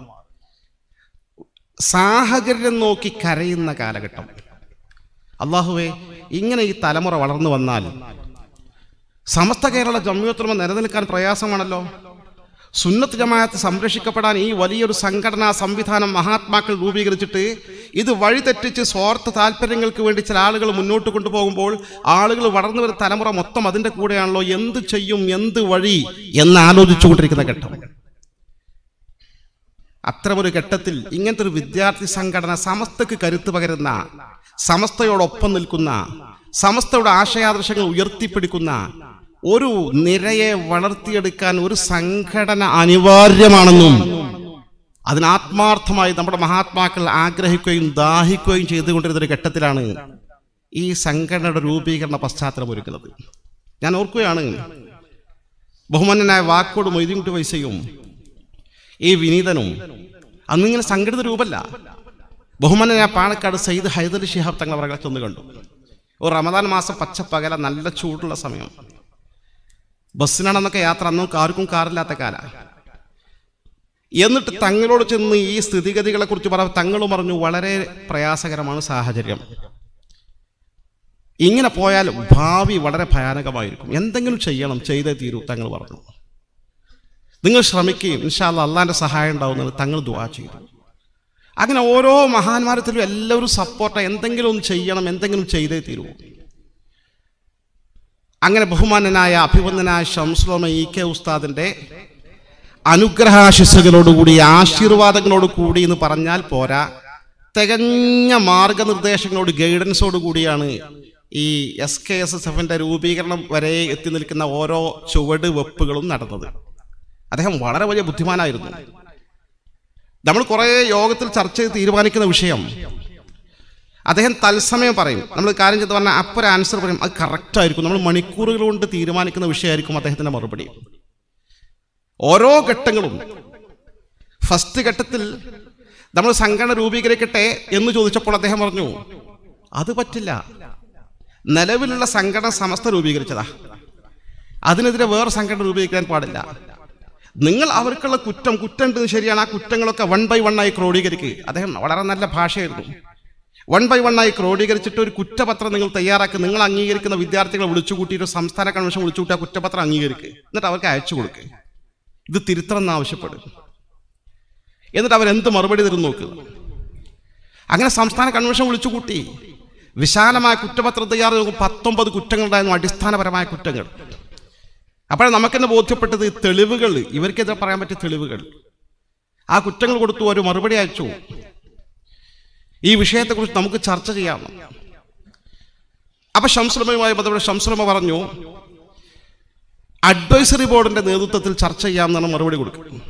സാഹചര്യം നോക്കി കരയുന്ന കാലഘട്ടം അള്ളാഹുവെ ഇങ്ങനെ ഈ തലമുറ വളർന്നു വന്നാൽ സമസ്ത കേരള ജമ്മിയത്തുമ നിലനിൽക്കാൻ പ്രയാസമാണല്ലോ സുന്നത്ത് ജമാഅത്ത് സംരക്ഷിക്കപ്പെടാൻ ഈ വലിയൊരു സംഘടനാ സംവിധാനം മഹാത്മാക്കൾ രൂപീകരിച്ചിട്ട് ഇത് വഴിതെറ്റിച്ച് സ്വാർത്ഥ താല്പര്യങ്ങൾക്ക് വേണ്ടി ചില ആളുകൾ മുന്നോട്ട് കൊണ്ടുപോകുമ്പോൾ ആളുകൾ വളർന്നു വരുന്ന തലമുറ മൊത്തം അതിൻ്റെ കൂടെയാണല്ലോ എന്ത് ചെയ്യും എന്ത് വഴി എന്ന് ആലോചിച്ചുകൊണ്ടിരിക്കുന്ന ഘട്ടം അത്തരമൊരു ഘട്ടത്തിൽ ഇങ്ങനത്തെ ഒരു വിദ്യാർത്ഥി സംഘടന സമസ്തക്ക് കരുത്ത് പകരുന്ന സമസ്തയോടൊപ്പം നിൽക്കുന്ന സമസ്തയുടെ ആശയാദർശങ്ങൾ ഉയർത്തിപ്പിടിക്കുന്ന ഒരു നിരയെ വളർത്തിയെടുക്കാൻ ഒരു സംഘടന അനിവാര്യമാണെന്നും അതിന് ആത്മാർത്ഥമായി നമ്മുടെ മഹാത്മാക്കൾ ആഗ്രഹിക്കുകയും ദാഹിക്കുകയും ചെയ്തുകൊണ്ടിരുന്ന ഒരു ഘട്ടത്തിലാണ് ഈ സംഘടനയുടെ രൂപീകരണ പശ്ചാത്തലം ഒരുക്കുന്നത് ഞാൻ ഓർക്കുകയാണ് ബഹുമാന്യനായ വാക്കോട് മൊയ്തീൻകുട്ടി വൈസയും ഈ വിനീതനും അന്നിങ്ങനെ സംഘടിത രൂപല്ല ബഹുമാനായ പാണക്കാട് സയ്യിദ് ഹൈദർ ഷിഹാബ് തങ്ങൾ അവരെ ചെന്ന് കണ്ടു ഒരു റമദാൻ മാസം പച്ചപ്പകല നല്ല ചൂടുള്ള സമയം ബസ്സിനാണെന്നൊക്കെ യാത്ര അന്നും ആർക്കും കാറില്ലാത്ത കാല എന്നിട്ട് തങ്ങളോട് ചെന്ന് ഈ സ്ഥിതിഗതികളെ കുറിച്ച് പറ തങ്ങളും പറഞ്ഞു വളരെ പ്രയാസകരമാണ് സാഹചര്യം ഇങ്ങനെ പോയാൽ ഭാവി വളരെ ഭയാനകമായിരിക്കും എന്തെങ്കിലും ചെയ്യണം ചെയ്തേ തീരൂ തങ്ങൾ പറഞ്ഞു നിങ്ങൾ ശ്രമിക്കുകയും ഇൻഷാല്ല അള്ളാന്റെ സഹായം ഉണ്ടാവുന്നത് തങ്ങൾ ദുവാ ചെയ്തു അങ്ങനെ ഓരോ മഹാന്മാരത്തിലും എല്ലാവരും സപ്പോർട്ട് എന്തെങ്കിലും ഒന്ന് ചെയ്യണം എന്തെങ്കിലും ചെയ്തേ തീരൂ അങ്ങനെ ബഹുമാനനായ അഭിവന്ദനായ ഷംസ്ലോമ ഇ കെ ഉസ്താദിന്റെ അനുഗ്രഹാശിസ്സുകളോടുകൂടി ആശീർവാദങ്ങളോട് കൂടി എന്ന് പറഞ്ഞാൽ പോരാ തികഞ്ഞ മാർഗനിർദ്ദേശങ്ങളോട് ഗൈഡൻസോട് കൂടിയാണ് ഈ എസ് കെ എസ് എസ് എഫിന്റെ രൂപീകരണം വരെ എത്തി നിൽക്കുന്ന ഓരോ ചുവട് വെപ്പുകളും നടന്നത് അദ്ദേഹം വളരെ വലിയ ബുദ്ധിമാനായിരുന്നു നമ്മൾ കുറേ യോഗത്തിൽ ചർച്ച ചെയ്ത് തീരുമാനിക്കുന്ന വിഷയം അദ്ദേഹം തത്സമയം പറയും നമ്മൾ കാര്യം ചെയ്ത് പറഞ്ഞാൽ അപ്പോൾ ഒരു ആൻസർ പറയും അത് കറക്റ്റ് ആയിരിക്കും നമ്മൾ മണിക്കൂറുകൾ കൊണ്ട് തീരുമാനിക്കുന്ന വിഷയമായിരിക്കും അദ്ദേഹത്തിൻ്റെ മറുപടി ഓരോ ഘട്ടങ്ങളും ഫസ്റ്റ് ഘട്ടത്തിൽ നമ്മൾ സംഘടന രൂപീകരിക്കട്ടെ എന്ന് ചോദിച്ചപ്പോൾ അദ്ദേഹം പറഞ്ഞു അത് പറ്റില്ല നിലവിലുള്ള സംഘടന സമസ്ത രൂപീകരിച്ചതാ അതിനെതിരെ വേറെ സംഘടന രൂപീകരിക്കാൻ പാടില്ല നിങ്ങൾ അവർക്കുള്ള കുറ്റം കുറ്റമുണ്ട് ശരിയാണ് ആ കുറ്റങ്ങളൊക്കെ വൺ ബൈ വൺ ആയി ക്രോഡീകരിക്കുക അദ്ദേഹം വളരെ നല്ല ഭാഷയായിരുന്നു വൺ ബൈ വൺ ആയി ക്രോഡീകരിച്ചിട്ട് ഒരു കുറ്റപത്രം നിങ്ങൾ തയ്യാറാക്കി നിങ്ങൾ അംഗീകരിക്കുന്ന വിദ്യാർത്ഥികളെ വിളിച്ചു കൂട്ടിയിട്ട് ഒരു സംസ്ഥാന കൺവെൻഷൻ വിളിച്ചു കൂട്ടി ആ കുറ്റപത്രം അംഗീകരിക്കുക എന്നിട്ട് അവർക്ക് അയച്ചു കൊടുക്കുക ഇത് തിരുത്തണം എന്ന് ആവശ്യപ്പെടും എന്നിട്ട് അവരെന്ത് മറുപടി തരും നോക്കുക അങ്ങനെ സംസ്ഥാന കൺവെൻഷൻ വിളിച്ചു കൂട്ടി വിശാലമായ കുറ്റപത്രം തയ്യാറാക്കി പത്തൊമ്പത് കുറ്റങ്ങളുണ്ടായിരുന്നു അടിസ്ഥാനപരമായ കുറ്റങ്ങൾ അപ്പോൾ നമുക്കെന്നെ ബോധ്യപ്പെട്ടത് ഈ തെളിവുകൾ ഇവർക്കെതിരെ പറയാൻ പറ്റിയ തെളിവുകൾ ആ കുറ്റങ്ങൾ കൊടുത്തു ഒരു മറുപടി അയച്ചു ഈ വിഷയത്തെക്കുറിച്ച് നമുക്ക് ചർച്ച ചെയ്യാം അപ്പൊ ഷംസുലമയുമായി ബന്ധപ്പെട്ട് ഷംസുലമ പറഞ്ഞു അഡ്വൈസറി ബോർഡിന്റെ നേതൃത്വത്തിൽ ചർച്ച ചെയ്യാമെന്നാണ് മറുപടി കൊടുക്കുക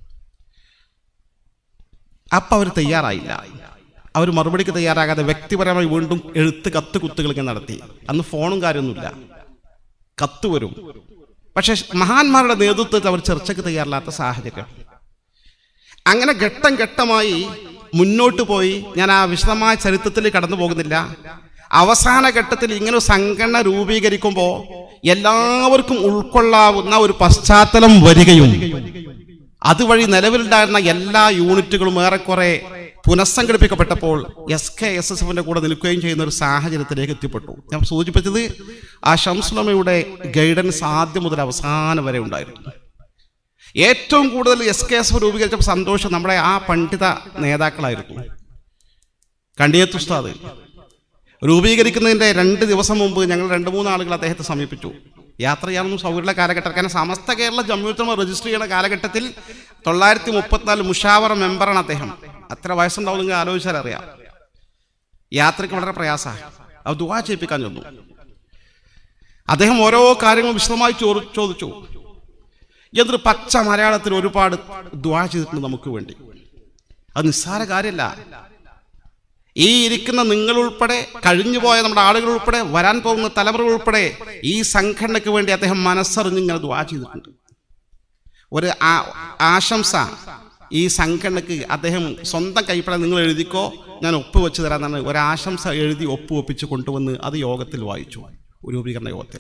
അപ്പൊ അവർ തയ്യാറായില്ല അവർ മറുപടിക്ക് തയ്യാറാകാതെ വ്യക്തിപരമായി വീണ്ടും എഴുത്ത് കത്ത് കുത്തുകൾ ഇങ്ങനെ നടത്തി അന്ന് ഫോണും കാര്യമൊന്നുമില്ല കത്ത് വരും പക്ഷെ മഹാന്മാരുടെ നേതൃത്വത്തിൽ അവർ ചർച്ചയ്ക്ക് തയ്യാറില്ലാത്ത സാഹചര്യം അങ്ങനെ ഘട്ടം ഘട്ടമായി മുന്നോട്ട് പോയി ഞാൻ ആ വിശദമായ ചരിത്രത്തിൽ കടന്നു പോകുന്നില്ല അവസാന ഘട്ടത്തിൽ ഇങ്ങനെ ഒരു സംഘടന രൂപീകരിക്കുമ്പോൾ എല്ലാവർക്കും ഉൾക്കൊള്ളാവുന്ന ഒരു പശ്ചാത്തലം വരികയും അതുവഴി നിലവിലുണ്ടായിരുന്ന എല്ലാ യൂണിറ്റുകളും ഏറെക്കുറെ പുനഃസംഘടിപ്പിക്കപ്പെട്ടപ്പോൾ എസ് കെ എസ് എസ് എഫിന്റെ കൂടെ നിൽക്കുകയും ചെയ്യുന്ന ഒരു സാഹചര്യത്തിലേക്ക് എത്തിപ്പെട്ടു ഞാൻ സൂചിപ്പിച്ചത് ആ ഷംസുലമയുടെ ഗൈഡൻസ് ആദ്യം മുതൽ അവസാനം വരെ ഉണ്ടായിരുന്നു ഏറ്റവും കൂടുതൽ എസ് കെ എസ് എഫ് രൂപീകരിച്ച സന്തോഷം നമ്മുടെ ആ പണ്ഡിത നേതാക്കളായിരുന്നു കണ്ടിയത്ത് ഉസ്താദ് രൂപീകരിക്കുന്നതിൻ്റെ രണ്ട് ദിവസം മുമ്പ് ഞങ്ങൾ രണ്ട് മൂന്ന് ആളുകൾ അദ്ദേഹത്തെ സമീപിച്ചു യാത്ര ചെയ്യാനൊന്നും സൗകര്യമുള്ള കാലഘട്ടം കാരണം സമസ്ത കേരള ജമ്മിത്തമ രജിസ്റ്റർ ചെയ്യുന്ന കാലഘട്ടത്തിൽ തൊള്ളായിരത്തി മുപ്പത്തിനാല് മുഷാവറ മെമ്പറാണ് അദ്ദേഹം അത്ര വയസ്സുണ്ടാവും നിങ്ങൾ ആലോചിച്ചാൽ അറിയാം യാത്രയ്ക്ക് വളരെ പ്രയാസമാണ് അത് ദുവാ ചെയ്യിപ്പിക്കാൻ ചെന്നു അദ്ദേഹം ഓരോ കാര്യങ്ങളും വിശദമായി ചോദി ചോദിച്ചു എന്നിട്ട് പച്ച മലയാളത്തിൽ ഒരുപാട് ദ്വാ ചെയ്തിട്ടുണ്ട് നമുക്ക് വേണ്ടി അത് നിസ്സാര കാര്യമല്ല ഈ ഇരിക്കുന്ന നിങ്ങളുൾപ്പെടെ കഴിഞ്ഞുപോയ നമ്മുടെ ആളുകൾ ഉൾപ്പെടെ വരാൻ പോകുന്ന തലമുറ ഉൾപ്പെടെ ഈ സംഘടനയ്ക്ക് വേണ്ടി അദ്ദേഹം മനസ്സറിഞ്ഞ് ഇങ്ങനെ ദ്വാ ചെയ്തിട്ടുണ്ട് ഒരു ആ- ആശംസ ഈ സംഘടനയ്ക്ക് അദ്ദേഹം സ്വന്തം കൈപ്പട നിങ്ങൾ എഴുതിക്കോ ഞാൻ ഒപ്പ് വെച്ച് തരാമെന്നാണ് ഒരു ആശംസ എഴുതി ഒപ്പ് ഒപ്പിച്ച് കൊണ്ടുവന്ന് അത് യോഗത്തിൽ വായിച്ചു രൂപീകരണ യോഗത്തിൽ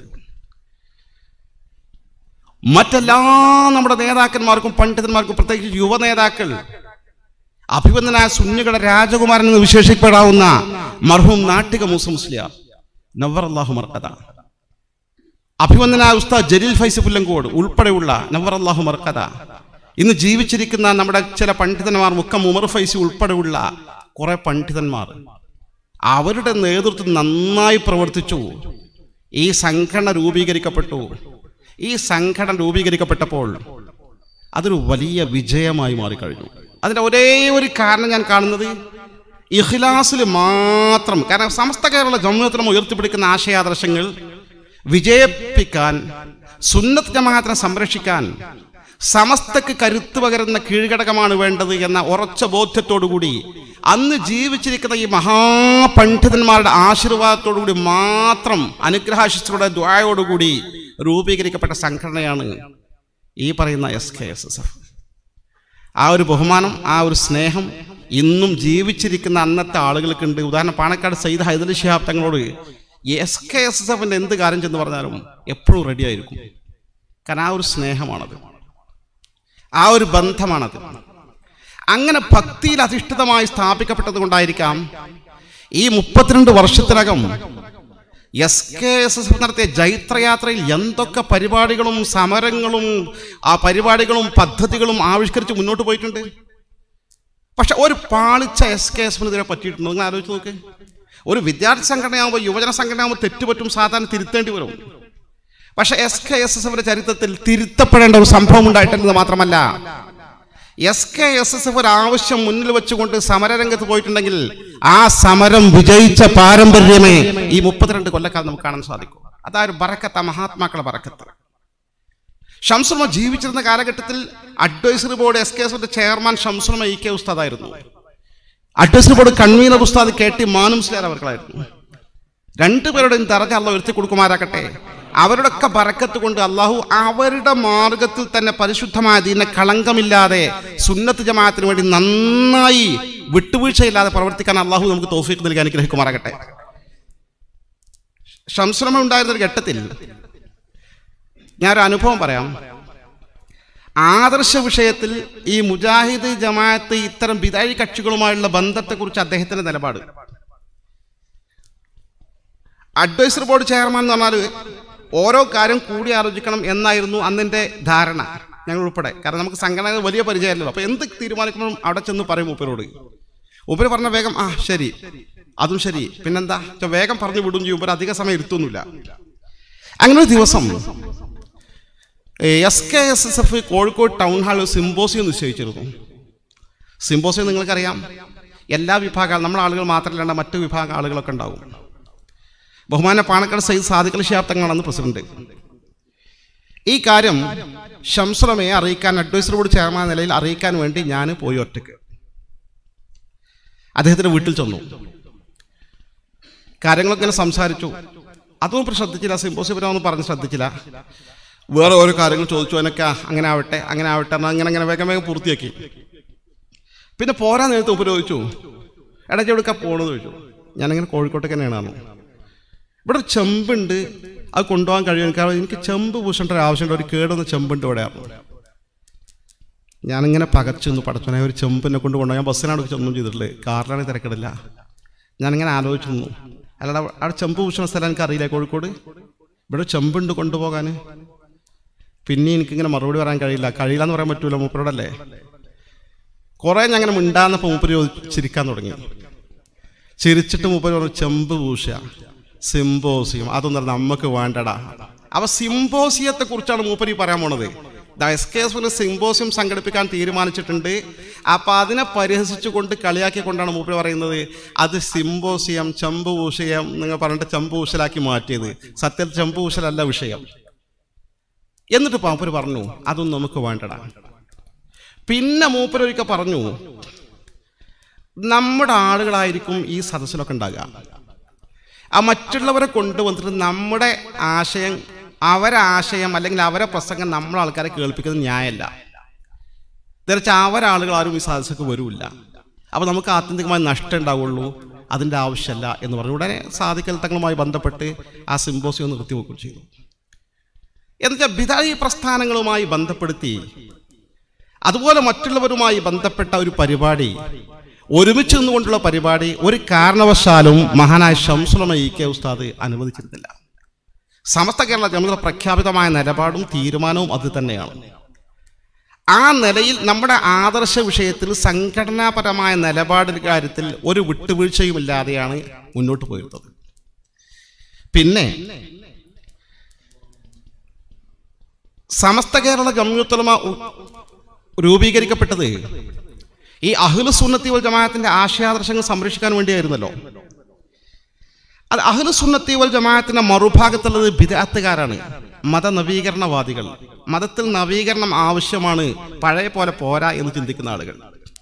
മറ്റെല്ലാ നമ്മുടെ നേതാക്കന്മാർക്കും പണ്ഡിതന്മാർക്കും പ്രത്യേകിച്ച് യുവ നേതാക്കൾ അഭിവന്ദനായ സുന്നികളുടെ രാജകുമാരൻ എന്ന് വിശേഷിപ്പെടാവുന്ന മർഹൂം നാട്ടിക മൂസ മുസ്ലിയാർ നവർ അള്ളാഹു മർക്കത അഭിവന്ദനായ ഉസ്താദ് ജലീൽ ഫൈസ് പുല്ലങ്കോട് ഉൾപ്പെടെയുള്ള നവർ അള്ളാഹു മർക്കത ഇന്ന് ജീവിച്ചിരിക്കുന്ന നമ്മുടെ ചില പണ്ഡിതന്മാർ മുക്കം ഉമർ ഫൈസി ഉൾപ്പെടെയുള്ള കുറെ പണ്ഡിതന്മാർ അവരുടെ നേതൃത്വം നന്നായി പ്രവർത്തിച്ചു ഈ സംഘടന രൂപീകരിക്കപ്പെട്ടു ഈ സംഘടന രൂപീകരിക്കപ്പെട്ടപ്പോൾ അതൊരു വലിയ വിജയമായി മാറിക്കഴിഞ്ഞു അതിൻ്റെ ഒരേ ഒരു കാരണം ഞാൻ കാണുന്നത് ഇഖ്ലാസിൽ മാത്രം കാരണം സമസ്ത കേരള ജമ്മുത്തിലും ഉയർത്തിപ്പിടിക്കുന്ന ആശയാദർശങ്ങൾ വിജയിപ്പിക്കാൻ സുന്നത്ത് ജമാഅത്തിനെ സംരക്ഷിക്കാൻ സമസ്തക്ക് കരുത്ത് പകരുന്ന കീഴ്ഘടകമാണ് വേണ്ടത് എന്ന ഉറച്ച ബോധ്യത്തോടുകൂടി അന്ന് ജീവിച്ചിരിക്കുന്ന ഈ മഹാപണ്ഡിതന്മാരുടെ ആശീർവാദത്തോടുകൂടി മാത്രം അനുഗ്രഹാശിസ്തരുടെ ദ്വായോടുകൂടി രൂപീകരിക്കപ്പെട്ട സംഘടനയാണ് ഈ പറയുന്ന S K S S F ആ ഒരു ബഹുമാനം ആ ഒരു സ്നേഹം ഇന്നും ജീവിച്ചിരിക്കുന്ന അന്നത്തെ ആളുകൾക്കുണ്ട് ഉദാഹരണം പാണക്കാട് സയ്യിദ് ഹൈദലി ഷിഹാബ് തങ്ങളോട് എസ് കെ എസ് എസ് എഫിൻ്റെ എന്ത് കാര്യം ചെന്ന് പറഞ്ഞാലും എപ്പോഴും റെഡി ആയിരിക്കും കാരണം ആ ഒരു സ്നേഹമാണത് ആ ഒരു ബന്ധമാണത് അങ്ങനെ ഭക്തിയിൽ അധിഷ്ഠിതമായി സ്ഥാപിക്കപ്പെട്ടത് കൊണ്ടായിരിക്കാം ഈ മുപ്പത്തിരണ്ട് വർഷത്തിനകം എസ് കെ എസ് എസ് നടത്തിയ ജൈത്രയാത്രയിൽ എന്തൊക്കെ പരിപാടികളും സമരങ്ങളും ആ പരിപാടികളും പദ്ധതികളും ആവിഷ്കരിച്ച് മുന്നോട്ട് പോയിട്ടുണ്ട് പക്ഷെ ഒരു പാളിച്ച എസ് കെ എസ് എഫിനെതിരെ പറ്റിയിട്ടുണ്ടോ നിങ്ങൾ ആലോചിച്ച് നോക്ക് ഒരു വിദ്യാർത്ഥി സംഘടനയാകുമ്പോൾ യുവജന സംഘടനയാകുമ്പോൾ തെറ്റുപറ്റും സാധാരണ തിരുത്തേണ്ടി വരും പക്ഷെ എസ് കെ എസ് എസ് എഫിന്റെ ചരിത്രത്തിൽ തിരുത്തപ്പെടേണ്ട ഒരു സംഭവം ഉണ്ടായിട്ടുണ്ടെന്ന് മാത്രമല്ല S K S S F ഒരു ആവശ്യം മുന്നിൽ വെച്ചുകൊണ്ട് സമരരംഗത്ത് പോയിട്ടുണ്ടെങ്കിൽ ആ സമരം വിജയിച്ച പാരമ്പര്യമേ ഈ മുപ്പത്തിരണ്ട് കൊല്ലക്കാലം നമുക്ക് കാണാൻ സാധിക്കും അതാ ഒരു ബറക്കത്ത് ആ മഹാത്മാക്കളെ ബറക്കത്ത് ഷംസുർമ ജീവിച്ചിരുന്ന കാലഘട്ടത്തിൽ അഡ്വൈസറി ബോർഡ് എസ് കെ എസിന്റെ ചെയർമാൻ ഷംസുർമ ഇ കെ ഉസ്താദായിരുന്നു അഡ്വൈസറി ബോർഡ് കൺവീനർ ഉസ്താദ് കെ ടി മാനുംസ്ലാർ അവർക്കായിരുന്നു രണ്ടുപേരുടെയും തറഞ്ഞ അള്ള ഉയർത്തി കൊടുക്കുമാറാക്കട്ടെ അവരുടെയൊക്കെ ബറക്കത്ത് കൊണ്ട് അള്ളാഹു അവരുടെ മാർഗത്തിൽ തന്നെ പരിശുദ്ധമായ ദീനെ കളങ്കമില്ലാതെ സുന്നത്ത് ജമാഅത്തിന് വേണ്ടി നന്നായി വിട്ടുവീഴ്ചയില്ലാതെ പ്രവർത്തിക്കാൻ അള്ളാഹു നമുക്ക് തോഫീക്ക് നൽകി അനുഗ്രഹിക്കുമാറാകട്ടെ ശംശ്രമം ഉണ്ടായിരുന്ന ഒരു ഘട്ടത്തിൽ ഞാനൊരു അനുഭവം പറയാം ആദർശ വിഷയത്തിൽ ഈ മുജാഹിദ് ജമാഅത്ത് ഇത്തരം വിതാഴി കക്ഷികളുമായുള്ള ബന്ധത്തെക്കുറിച്ച് അദ്ദേഹത്തിന്റെ നിലപാട് അഡ്വൈസറി ബോർഡ് ചെയർമാൻ എന്ന് പറഞ്ഞാൽ ഓരോ കാര്യം കൂടി ആലോചിക്കണം എന്നായിരുന്നു അന്നിൻ്റെ ധാരണ ഞങ്ങൾ ഉൾപ്പെടെ കാരണം നമുക്ക് സംഘടന വലിയ പരിചയമല്ലല്ലോ അപ്പോൾ എന്ത് തീരുമാനിക്കുമ്പോഴും അവിടെ ചെന്ന് പറയും മൂപ്പരോട് മൂപ്പര് പറഞ്ഞ വേഗം ആ ശരി അതും ശരി പിന്നെന്താ ചോ, വേഗം പറഞ്ഞു വിടും ചെയ്യും മൂപ്പര് അധിക സമയം ഇരുത്തൊന്നുമില്ല അങ്ങനെ ഒരു ദിവസം S K S S F Kozhikode town ഹാളിൽ സിംബോസിയം നിശ്ചയിച്ചിരുന്നു സിംബോസിയം നിങ്ങൾക്കറിയാം എല്ലാ വിഭാഗം നമ്മുടെ ആളുകൾ മാത്രമല്ല മറ്റു വിഭാഗം ആളുകളൊക്കെ ഉണ്ടാവും ബഹുമാന പാണക്കാട് സയ്യിദ് സാദിഖൽ ഷിഹാബ് തങ്ങളാണ് പ്രസിഡന്റ് ഈ കാര്യം ഷംസുറമയെ അറിയിക്കാൻ അഡ്വൈസറി ബോർഡ് ചെയർമാൻ എന്ന നിലയിൽ അറിയിക്കാൻ വേണ്ടി ഞാൻ പോയി ഒറ്റയ്ക്ക് അദ്ദേഹത്തിന്റെ വീട്ടിൽ ചെന്നു കാര്യങ്ങളൊക്കെ ഇങ്ങനെ സംസാരിച്ചു അതൊന്നും ഇപ്പം ശ്രദ്ധിച്ചില്ല സിംബോസിപരമൊന്നും പറഞ്ഞ് ശ്രദ്ധിച്ചില്ല വേറെ ഓരോ കാര്യങ്ങൾ ചോദിച്ചു അതിനൊക്കെ ആ, അങ്ങനെ ആവട്ടെ അങ്ങനെ ആവട്ടെ എന്നാൽ അങ്ങനെ അങ്ങനെ വേഗം വേഗം പൂർത്തിയാക്കി പിന്നെ പോരാ നേരത്തെ ഉപരോധിച്ചു ഇടയ്ക്ക് എവിടേക്കാ പോകണമെന്ന് ചോദിച്ചു ഞാനിങ്ങനെ കോഴിക്കോട്ടേക്ക് തന്നെയാണ് പറഞ്ഞു. ഇവിടെ ഒരു ചെമ്പുണ്ട് അത് കൊണ്ടുപോകാൻ കഴിയും കാരണം എനിക്ക് ചെമ്പ് പൂശേണ്ട ഒരു ആവശ്യമുണ്ട് ഒരു കേടുന്ന ചെമ്പുണ്ട് ഇവിടെ ഞാനിങ്ങനെ പകച്ചു നിന്ന് പടച്ചനെ ഒരു ചെമ്പിനെ കൊണ്ട് കൊണ്ടുപോകാൻ ഞാൻ ബസ്സിനാണ് ചെന്നും ചെയ്തിട്ടുള്ളത് കാറിലാണ് തിരക്കിടില്ല ഞാനിങ്ങനെ ആലോചിച്ചു നിന്നു അല്ലാതെ അവിടെ- അവിടെ ചെമ്പ് പൂശുന്ന സ്ഥലം എനിക്ക് അറിയില്ല കോഴിക്കോട് ഇവിടെ ഒരു ചെമ്പുണ്ട് കൊണ്ടുപോകാൻ പിന്നെ എനിക്കിങ്ങനെ മറുപടി പറയാൻ കഴിയില്ല കഴിയില്ല എന്ന് പറയാൻ പറ്റൂല മൂപ്പരോടല്ലേ കുറേ ഞാൻ അങ്ങനെ മിണ്ടാന്നപ്പോൾ മൂപ്പര് ചോദിച്ച് ചിരിക്കാൻ തുടങ്ങി ചിരിച്ചിട്ട് മൂപ്പര് പറഞ്ഞു ചെമ്പ് പൂശുക സിംബോസിയം അതൊന്നും നമുക്ക് വേണ്ടടാ അപ്പൊ സിംബോസിയത്തെ കുറിച്ചാണ് മൂപ്പര് ഈ പറയാൻ പോണത് എസ് കെ എസ് സിംബോസിയം സംഘടിപ്പിക്കാൻ തീരുമാനിച്ചിട്ടുണ്ട് അപ്പൊ അതിനെ പരിഹസിച്ചുകൊണ്ട് കളിയാക്കിക്കൊണ്ടാണ് മൂപ്പര് പറയുന്നത് അത് സിംബോസിയം ചെമ്പ് പൂശയം നിങ്ങൾ പറഞ്ഞിട്ട് ചെമ്പ് പൂശലാക്കി മാറ്റിയത് സത്യത്തിൽ ചെമ്പ് പൂശലല്ല വിഷയം എന്നിട്ട് മൂപ്പര് പറഞ്ഞു അതൊന്നും നമുക്ക് വേണ്ടടാ പിന്നെ മൂപ്പരൊരിക്കൽ പറഞ്ഞു നമ്മുടെ ആളുകളായിരിക്കും ഈ സദസ്സിലൊക്കെ ഉണ്ടാകുക ആ മറ്റുള്ളവരെ കൊണ്ടുവന്നിട്ട് നമ്മുടെ ആശയം അവരെ ആശയം അല്ലെങ്കിൽ അവരെ പ്രസംഗം നമ്മളെ ആൾക്കാരെ കേൾപ്പിക്കുന്നത് ന്യായമല്ല തിരിച്ച് അവരെ ആളുകൾ ആരും ഈ സദസ്സൊക്കെ വരില്ല അപ്പോൾ നമുക്ക് ആത്യന്തികമായി നഷ്ടം ഉണ്ടാവുള്ളൂ അതിൻ്റെ ആവശ്യമല്ല എന്ന് പറഞ്ഞു ഉടനെ സാധിക്കൽ തങ്ങളുമായി ബന്ധപ്പെട്ട് ആ സിംബോസിയം നിർത്തിവെക്കുകയും ചെയ്തു എന്നുവെച്ചാൽ ബിദായി പ്രസ്ഥാനങ്ങളുമായി ബന്ധപ്പെടുത്തി അതുപോലെ മറ്റുള്ളവരുമായി ബന്ധപ്പെട്ട ഒരു പരിപാടി ഒരുമിച്ച് നിന്നുകൊണ്ടുള്ള പരിപാടി ഒരു കാരണവശാലും മഹാനായ ഷംസുലമ ഇ കെ ഉസ്താദ് അനുവദിച്ചിരുന്നില്ല സമസ്ത കേരള ജനത പ്രഖ്യാപിതമായ നിലപാടും തീരുമാനവും അത് തന്നെയാണ് ആ നിലയിൽ നമ്മുടെ ആദർശ വിഷയത്തിൽ സംഘടനാപരമായ നിലപാടിന്റെ കാര്യത്തിൽ ഒരു വിട്ടുവീഴ്ചയുമില്ലാതെയാണ് മുന്നോട്ട് പോയിരുന്നത് പിന്നെ സമസ്ത കേരള ജമ്യൂത്തലമ രൂപീകരിക്കപ്പെട്ടത് ഈ അഹ്ലു സുന്നത്തി വൽ ജമാഅത്തിന്റെ ആശയാദർശങ്ങൾ സംരക്ഷിക്കാൻ വേണ്ടിയായിരുന്നല്ലോ അത് അഹ്ലു സുന്നത്തി വൽ ജമാഅത്തിന്റെ മറുഭാഗത്തുള്ളത് ബിദാത്തുകാരാണ് മതനവീകരണവാദികൾ മതത്തിൽ നവീകരണം ആവശ്യമാണ് പഴയ പോലെ പോരാ എന്ന് ചിന്തിക്കുന്ന ആളുകൾ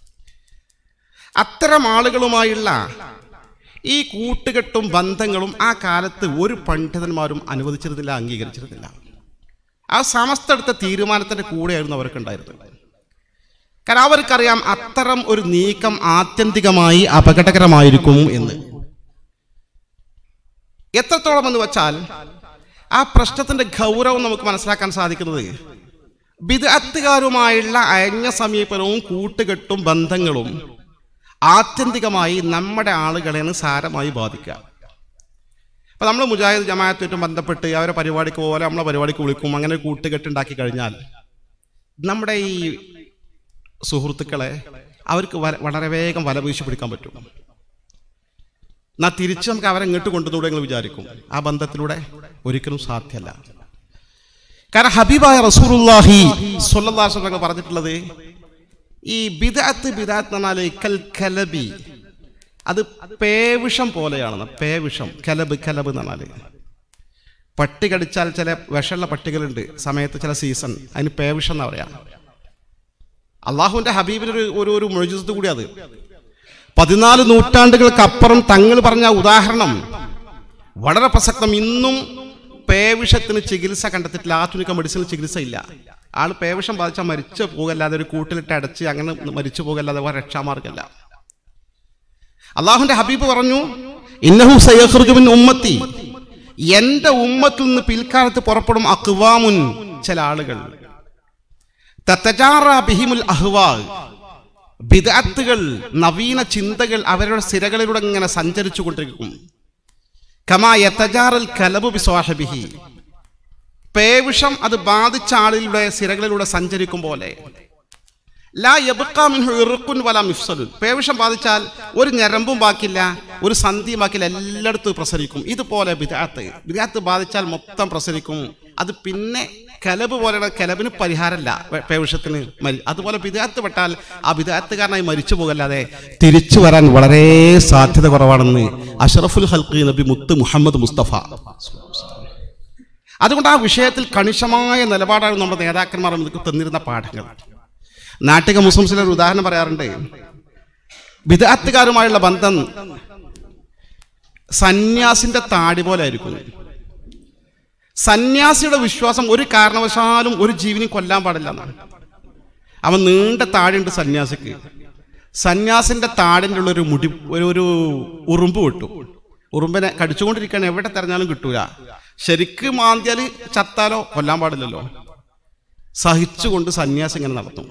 അത്തരം ആളുകളുമായുള്ള ഈ കൂട്ടുകെട്ടും ബന്ധങ്ങളും ആ കാലത്ത് ഒരു പണ്ഡിതന്മാരും അനുവദിച്ചിരുന്നില്ല അംഗീകരിച്ചിരുന്നില്ല ആ സമസ്ത എടുത്ത തീരുമാനത്തിന്റെ കൂടെയായിരുന്നു അവർക്ക് ഉണ്ടായിരുന്നത് കാരണം അവർക്കറിയാം അത്തരം ഒരു നീക്കം ആത്യന്തികമായി അപകടകരമായിരിക്കും എന്ന് എത്രത്തോളം എന്ന് വെച്ചാൽ ആ പ്രശ്നത്തിന്റെ ഗൗരവം നമുക്ക് മനസ്സിലാക്കാൻ സാധിക്കുന്നത് ബിദഅത്തുകാരുമായുള്ള അയഞ്ഞ സമീപനവും കൂട്ടുകെട്ടും ബന്ധങ്ങളും ആത്യന്തികമായി നമ്മുടെ ആളുകളെയാണ് സാരമായി ബാധിക്കുക അപ്പൊ നമ്മൾ മുജാഹിദ് ജമാഅത്തുമായിട്ടും ബന്ധപ്പെട്ട് അവരെ പരിപാടിക്ക് പോലെ നമ്മളെ പരിപാടിക്ക് വിളിക്കും അങ്ങനെ ഒരു കൂട്ടുകെട്ടുണ്ടാക്കി കഴിഞ്ഞാൽ നമ്മുടെ ഈ സുഹൃത്തുക്കളെ അവർക്ക് വല- വളരെ വേഗം വല വീശി പിടിക്കാൻ പറ്റും എന്നാൽ തിരിച്ച് നമുക്ക് അവരെ ഇങ്ങോട്ട് കൊണ്ടുവന്നൂടെ നിങ്ങൾ വിചാരിക്കും ആ ബന്ധത്തിലൂടെ ഒരിക്കലും സാധ്യമല്ല കാരണം ഹബീബായ റസൂറുല്ലാഹി സ്വല്ലാസ് പറഞ്ഞിട്ടുള്ളത് ഈ ബിദാത്ത് ബിദാത്ത് എന്ന് പറഞ്ഞാൽ കൽ കലബി അത് പേവിഷം പോലെയാണെന്ന് പേവിഷം കലബ് കലബ് എന്ന് പറഞ്ഞാൽ പട്ടി കടിച്ചാൽ ചില വിഷമുള്ള പട്ടികളുണ്ട് സമയത്ത് ചില സീസൺ അതിന് പേവിഷം എന്നാ പറയാ അള്ളാഹുവിന്റെ ഹബീബിനൊരു ഒരു ഒരു മൊഴിജത്ത് കൂടി അത് പതിനാല് നൂറ്റാണ്ടുകൾക്കപ്പുറം തങ്ങൾ പറഞ്ഞ ഉദാഹരണം വളരെ പ്രസക്തം ഇന്നും പേവിഷത്തിന് ചികിത്സ കണ്ടെത്തിയിട്ടില്ല ആധുനിക മെഡിസിനിൽ ചികിത്സ ഇല്ല ആൾ പേവിഷം ബാധിച്ചാൽ മരിച്ചു പോകല്ലാതെ ഒരു കൂട്ടിലിട്ട് അടച്ച് അങ്ങനെ മരിച്ചു പോകല്ലാതെ വേറെ രക്ഷാമാർഗമല്ല അള്ളാഹുന്റെ ഹബീബ് പറഞ്ഞു ഇന്നഹു സയ്യഖ്റുജുമിൻ ഉമ്മത്തി എന്റെ ഉമ്മത്തിൽ നിന്ന് പിൽക്കാലത്ത് പുറപ്പെടും അക്വാമുൻ ചില ആളുകൾ തത്തജാറ ബിഹിമുൽ അഹ്വാ ബിദഅത്തുകൾ നവീന ചിന്തകൾ അവരുടെ സിരകളിലൂടെ ഇങ്ങനെ സഞ്ചരിച്ചു കൊണ്ടിരിക്കും കമാ യത്തജാറൽ കലബു ബിസ്വാഹബിഹി പേവിഷം അത് ബാധിച്ച ആളിലൂടെ സിരകളിലൂടെ സഞ്ചരിക്കും പോലെ ലാ യബ്ഖാ മിൻഹു ഇറുക്കുൻ വലാ മിഫ്സലുൻ പേവിഷം ബാധിച്ചാൽ ഒരു ഞരമ്പും ബാക്കില്ല ഒരു സന്ധിയും ബാക്കില്ല എല്ലായിടത്തും പ്രസരിക്കും ഇതുപോലെ ബിദാത്ത് ബിദാത്ത് ബാധിച്ചാൽ മൊത്തം പ്രസരിക്കും അത് പിന്നെ കലബ് പോലെയുള്ള കലബിന് പരിഹാരമല്ല വെ- പേവിഷത്തിന് മരി അതുപോലെ ബിദാത്ത് പെട്ടാൽ ആ ബിദാത്തുകാരനായി മരിച്ചു പോകല്ലാതെ തിരിച്ചു വരാൻ വളരെ സാധ്യത കുറവാണെന്ന് അഷറഫുൽ ഹൽക്കി നബി മുത്ത് മുഹമ്മദ് മുസ്തഫ അതുകൊണ്ട് ആ വിഷയത്തിൽ കണിശമായ നിലപാടാണ് നമ്മുടെ നേതാക്കന്മാർ നമുക്ക് തന്നിരുന്ന പാഠങ്ങൾ നാട്ടിക മുസ്ലിംസിലെ ഒരു ഉദാഹരണം പറയാറുണ്ട് വിദാത്തുകാരുമായുള്ള ബന്ധം സന്യാസിന്റെ താടി പോലെ ആയിരിക്കും സന്യാസിയുടെ വിശ്വാസം ഒരു കാരണവശാലും ഒരു ജീവനും കൊല്ലാൻ പാടില്ല എന്നാണ് അവൻ നീണ്ട താടിയുണ്ട് സന്യാസിക്ക് സന്യാസിന്റെ താടിൻ്റെ ഉള്ള ഒരു മുടി ഒരു ഒരു ഉറുമ്പ് കിട്ടും ഉറുമ്പിനെ കടിച്ചുകൊണ്ടിരിക്കാൻ എവിടെ തെരഞ്ഞാലും കിട്ടൂല ശരിക്ക് മാന്തിയാൽ ചത്താലോ കൊല്ലാൻ പാടില്ലല്ലോ സഹിച്ചുകൊണ്ട് സന്യാസം ഇങ്ങനെ നടത്തും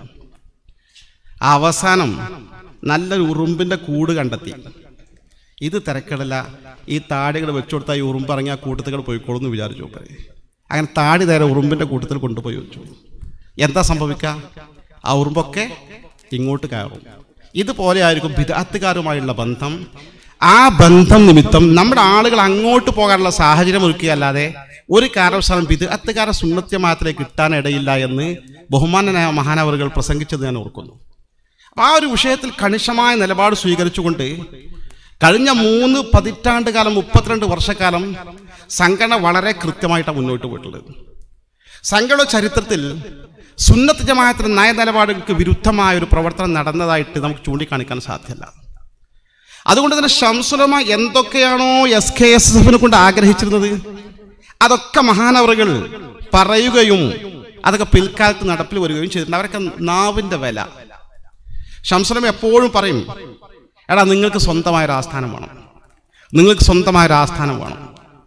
അവസാനം നല്ലൊരു ഉറുമ്പിന്റെ കൂട് കണ്ടെത്തി ഇത് തിരക്കിടല ഈ താടികൾ വെച്ചു കൊടുത്താൽ ഈ ഉറുമ്പ് ഇറങ്ങി ആ കൂട്ടത്തുകൾ പോയിക്കോളും എന്ന് വിചാരിച്ചു മൂപ്പര്. അങ്ങനെ താടി നേരെ ഉറുമ്പിന്റെ കൂട്ടത്തിൽ കൊണ്ടുപോയി വെച്ചു എന്താ സംഭവിക്കുക ആ ഉറുമ്പൊക്കെ ഇങ്ങോട്ട് കയറും ഇതുപോലെ ആയിരിക്കും വിദാത്തുകാരുമായുള്ള ബന്ധം ആ ബന്ധം നിമിത്തം നമ്മുടെ ആളുകൾ അങ്ങോട്ട് പോകാനുള്ള സാഹചര്യം ഒരുക്കുകയല്ലാതെ ഒരു കാരണവശാലും വിദാത്തുകാരെ സുന്നത്യമാത്രേ കിട്ടാനിടയില്ല എന്ന് ബഹുമാനനായ മഹാനവറുകൾ പ്രസംഗിച്ചത് ഞാൻ ഓർക്കുന്നു അപ്പൊ ആ ഒരു വിഷയത്തിൽ കണിശമായ നിലപാട് സ്വീകരിച്ചുകൊണ്ട് കഴിഞ്ഞ മൂന്ന് പതിറ്റാണ്ട് കാലം മുപ്പത്തിരണ്ട് വർഷക്കാലം സംഘടന വളരെ കൃത്യമായിട്ടാണ് മുന്നോട്ട് പോയിട്ടുള്ളത് സംഘടന ചരിത്രത്തിൽ സുന്നത്ത് ജമാഅത്തിന്റെ നയനിലപാടുകൾക്ക് വിരുദ്ധമായ ഒരു പ്രവർത്തനം നടന്നതായിട്ട് നമുക്ക് ചൂണ്ടിക്കാണിക്കാൻ സാധ്യമല്ല അതുകൊണ്ട് തന്നെ ഷംസുലമ എന്തൊക്കെയാണോ എസ് കെ എസ് എഫിനെ കൊണ്ട് ആഗ്രഹിച്ചിരുന്നത് അതൊക്കെ മഹാനവറുകൾ പറയുകയും അതൊക്കെ പിൽക്കാലത്ത് നടപ്പിൽ വരികയും ചെയ്തിട്ടുണ്ട് അവരൊക്കെ നാവിന്റെ വില ഷംസുലമ എപ്പോഴും പറയും എടാ നിങ്ങൾക്ക് സ്വന്തമായ ഒരു ആസ്ഥാനം വേണം നിങ്ങൾക്ക് സ്വന്തമായ ഒരു ആസ്ഥാനം വേണം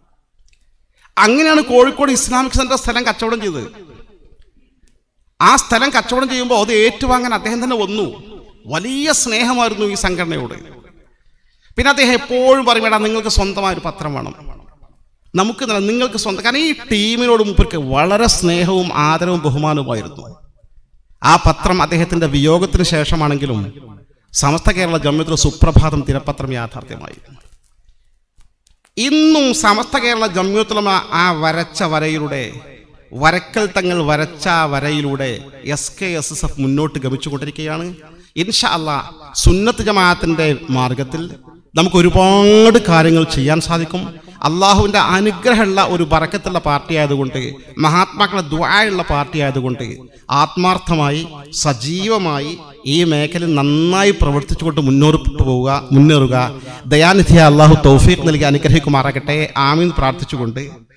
അങ്ങനെയാണ് കോഴിക്കോട് ഇസ്ലാമിക് സെന്റർ സ്ഥലം കച്ചവടം ചെയ്തത് ആ സ്ഥലം കച്ചവടം ചെയ്യുമ്പോൾ അത് ഏറ്റുവാങ്ങാൻ അദ്ദേഹം തന്നെ വന്നു വലിയ സ്നേഹമായിരുന്നു ഈ സംഘടനയോട് പിന്നെ അദ്ദേഹം എപ്പോഴും പറയും എടാ നിങ്ങൾക്ക് സ്വന്തമായ ഒരു പത്രം വേണം നമുക്ക് ന- നിങ്ങൾക്ക് സ്വന്തം കാരണം ഈ ടീമിനോട് മുമ്പർക്ക് വളരെ സ്നേഹവും ആദരവും ബഹുമാനവുമായിരുന്നു ആ പത്രം അദ്ദേഹത്തിന്റെ വിയോഗത്തിന് ശേഷമാണെങ്കിലും സമസ്ത കേരള ജമ്യത്തിൽ സുപ്രഭാതം ദിനപത്രം യാഥാർത്ഥ്യമായി ഇന്നും സമസ്ത കേരള ജമ്യൂത്തുലമ ആ വരച്ച വരയിലൂടെ വരക്കൽ തങ്ങൾ വരച്ച ആ വരയിലൂടെ S K S S F മുന്നോട്ട് ഗമിച്ചുകൊണ്ടിരിക്കുകയാണ് ഇൻഷാ അല്ലാ സുന്നത്ത് ജമാഅത്തിന്റെ മാർഗത്തിൽ നമുക്ക് ഒരുപാട് കാര്യങ്ങൾ ചെയ്യാൻ സാധിക്കും അള്ളാഹുവിൻ്റെ അനുഗ്രഹമുള്ള ഒരു ബറക്കത്തുള്ള പാർട്ടി ആയതുകൊണ്ട് മഹാത്മാക്കളുടെ ദ്വായുള്ള പാർട്ടി ആയതുകൊണ്ട് ആത്മാർത്ഥമായി സജീവമായി ഈ മേഖലയിൽ നന്നായി പ്രവർത്തിച്ചുകൊണ്ട് മുന്നോട്ട് പോവുക മുന്നേറുക ദയാനിധിയ അള്ളാഹു തൗഫീഖ് നൽകി അനുഗ്രഹിക്കുമാറാകട്ടെ ആമീൻ പ്രാർത്ഥിച്ചുകൊണ്ട്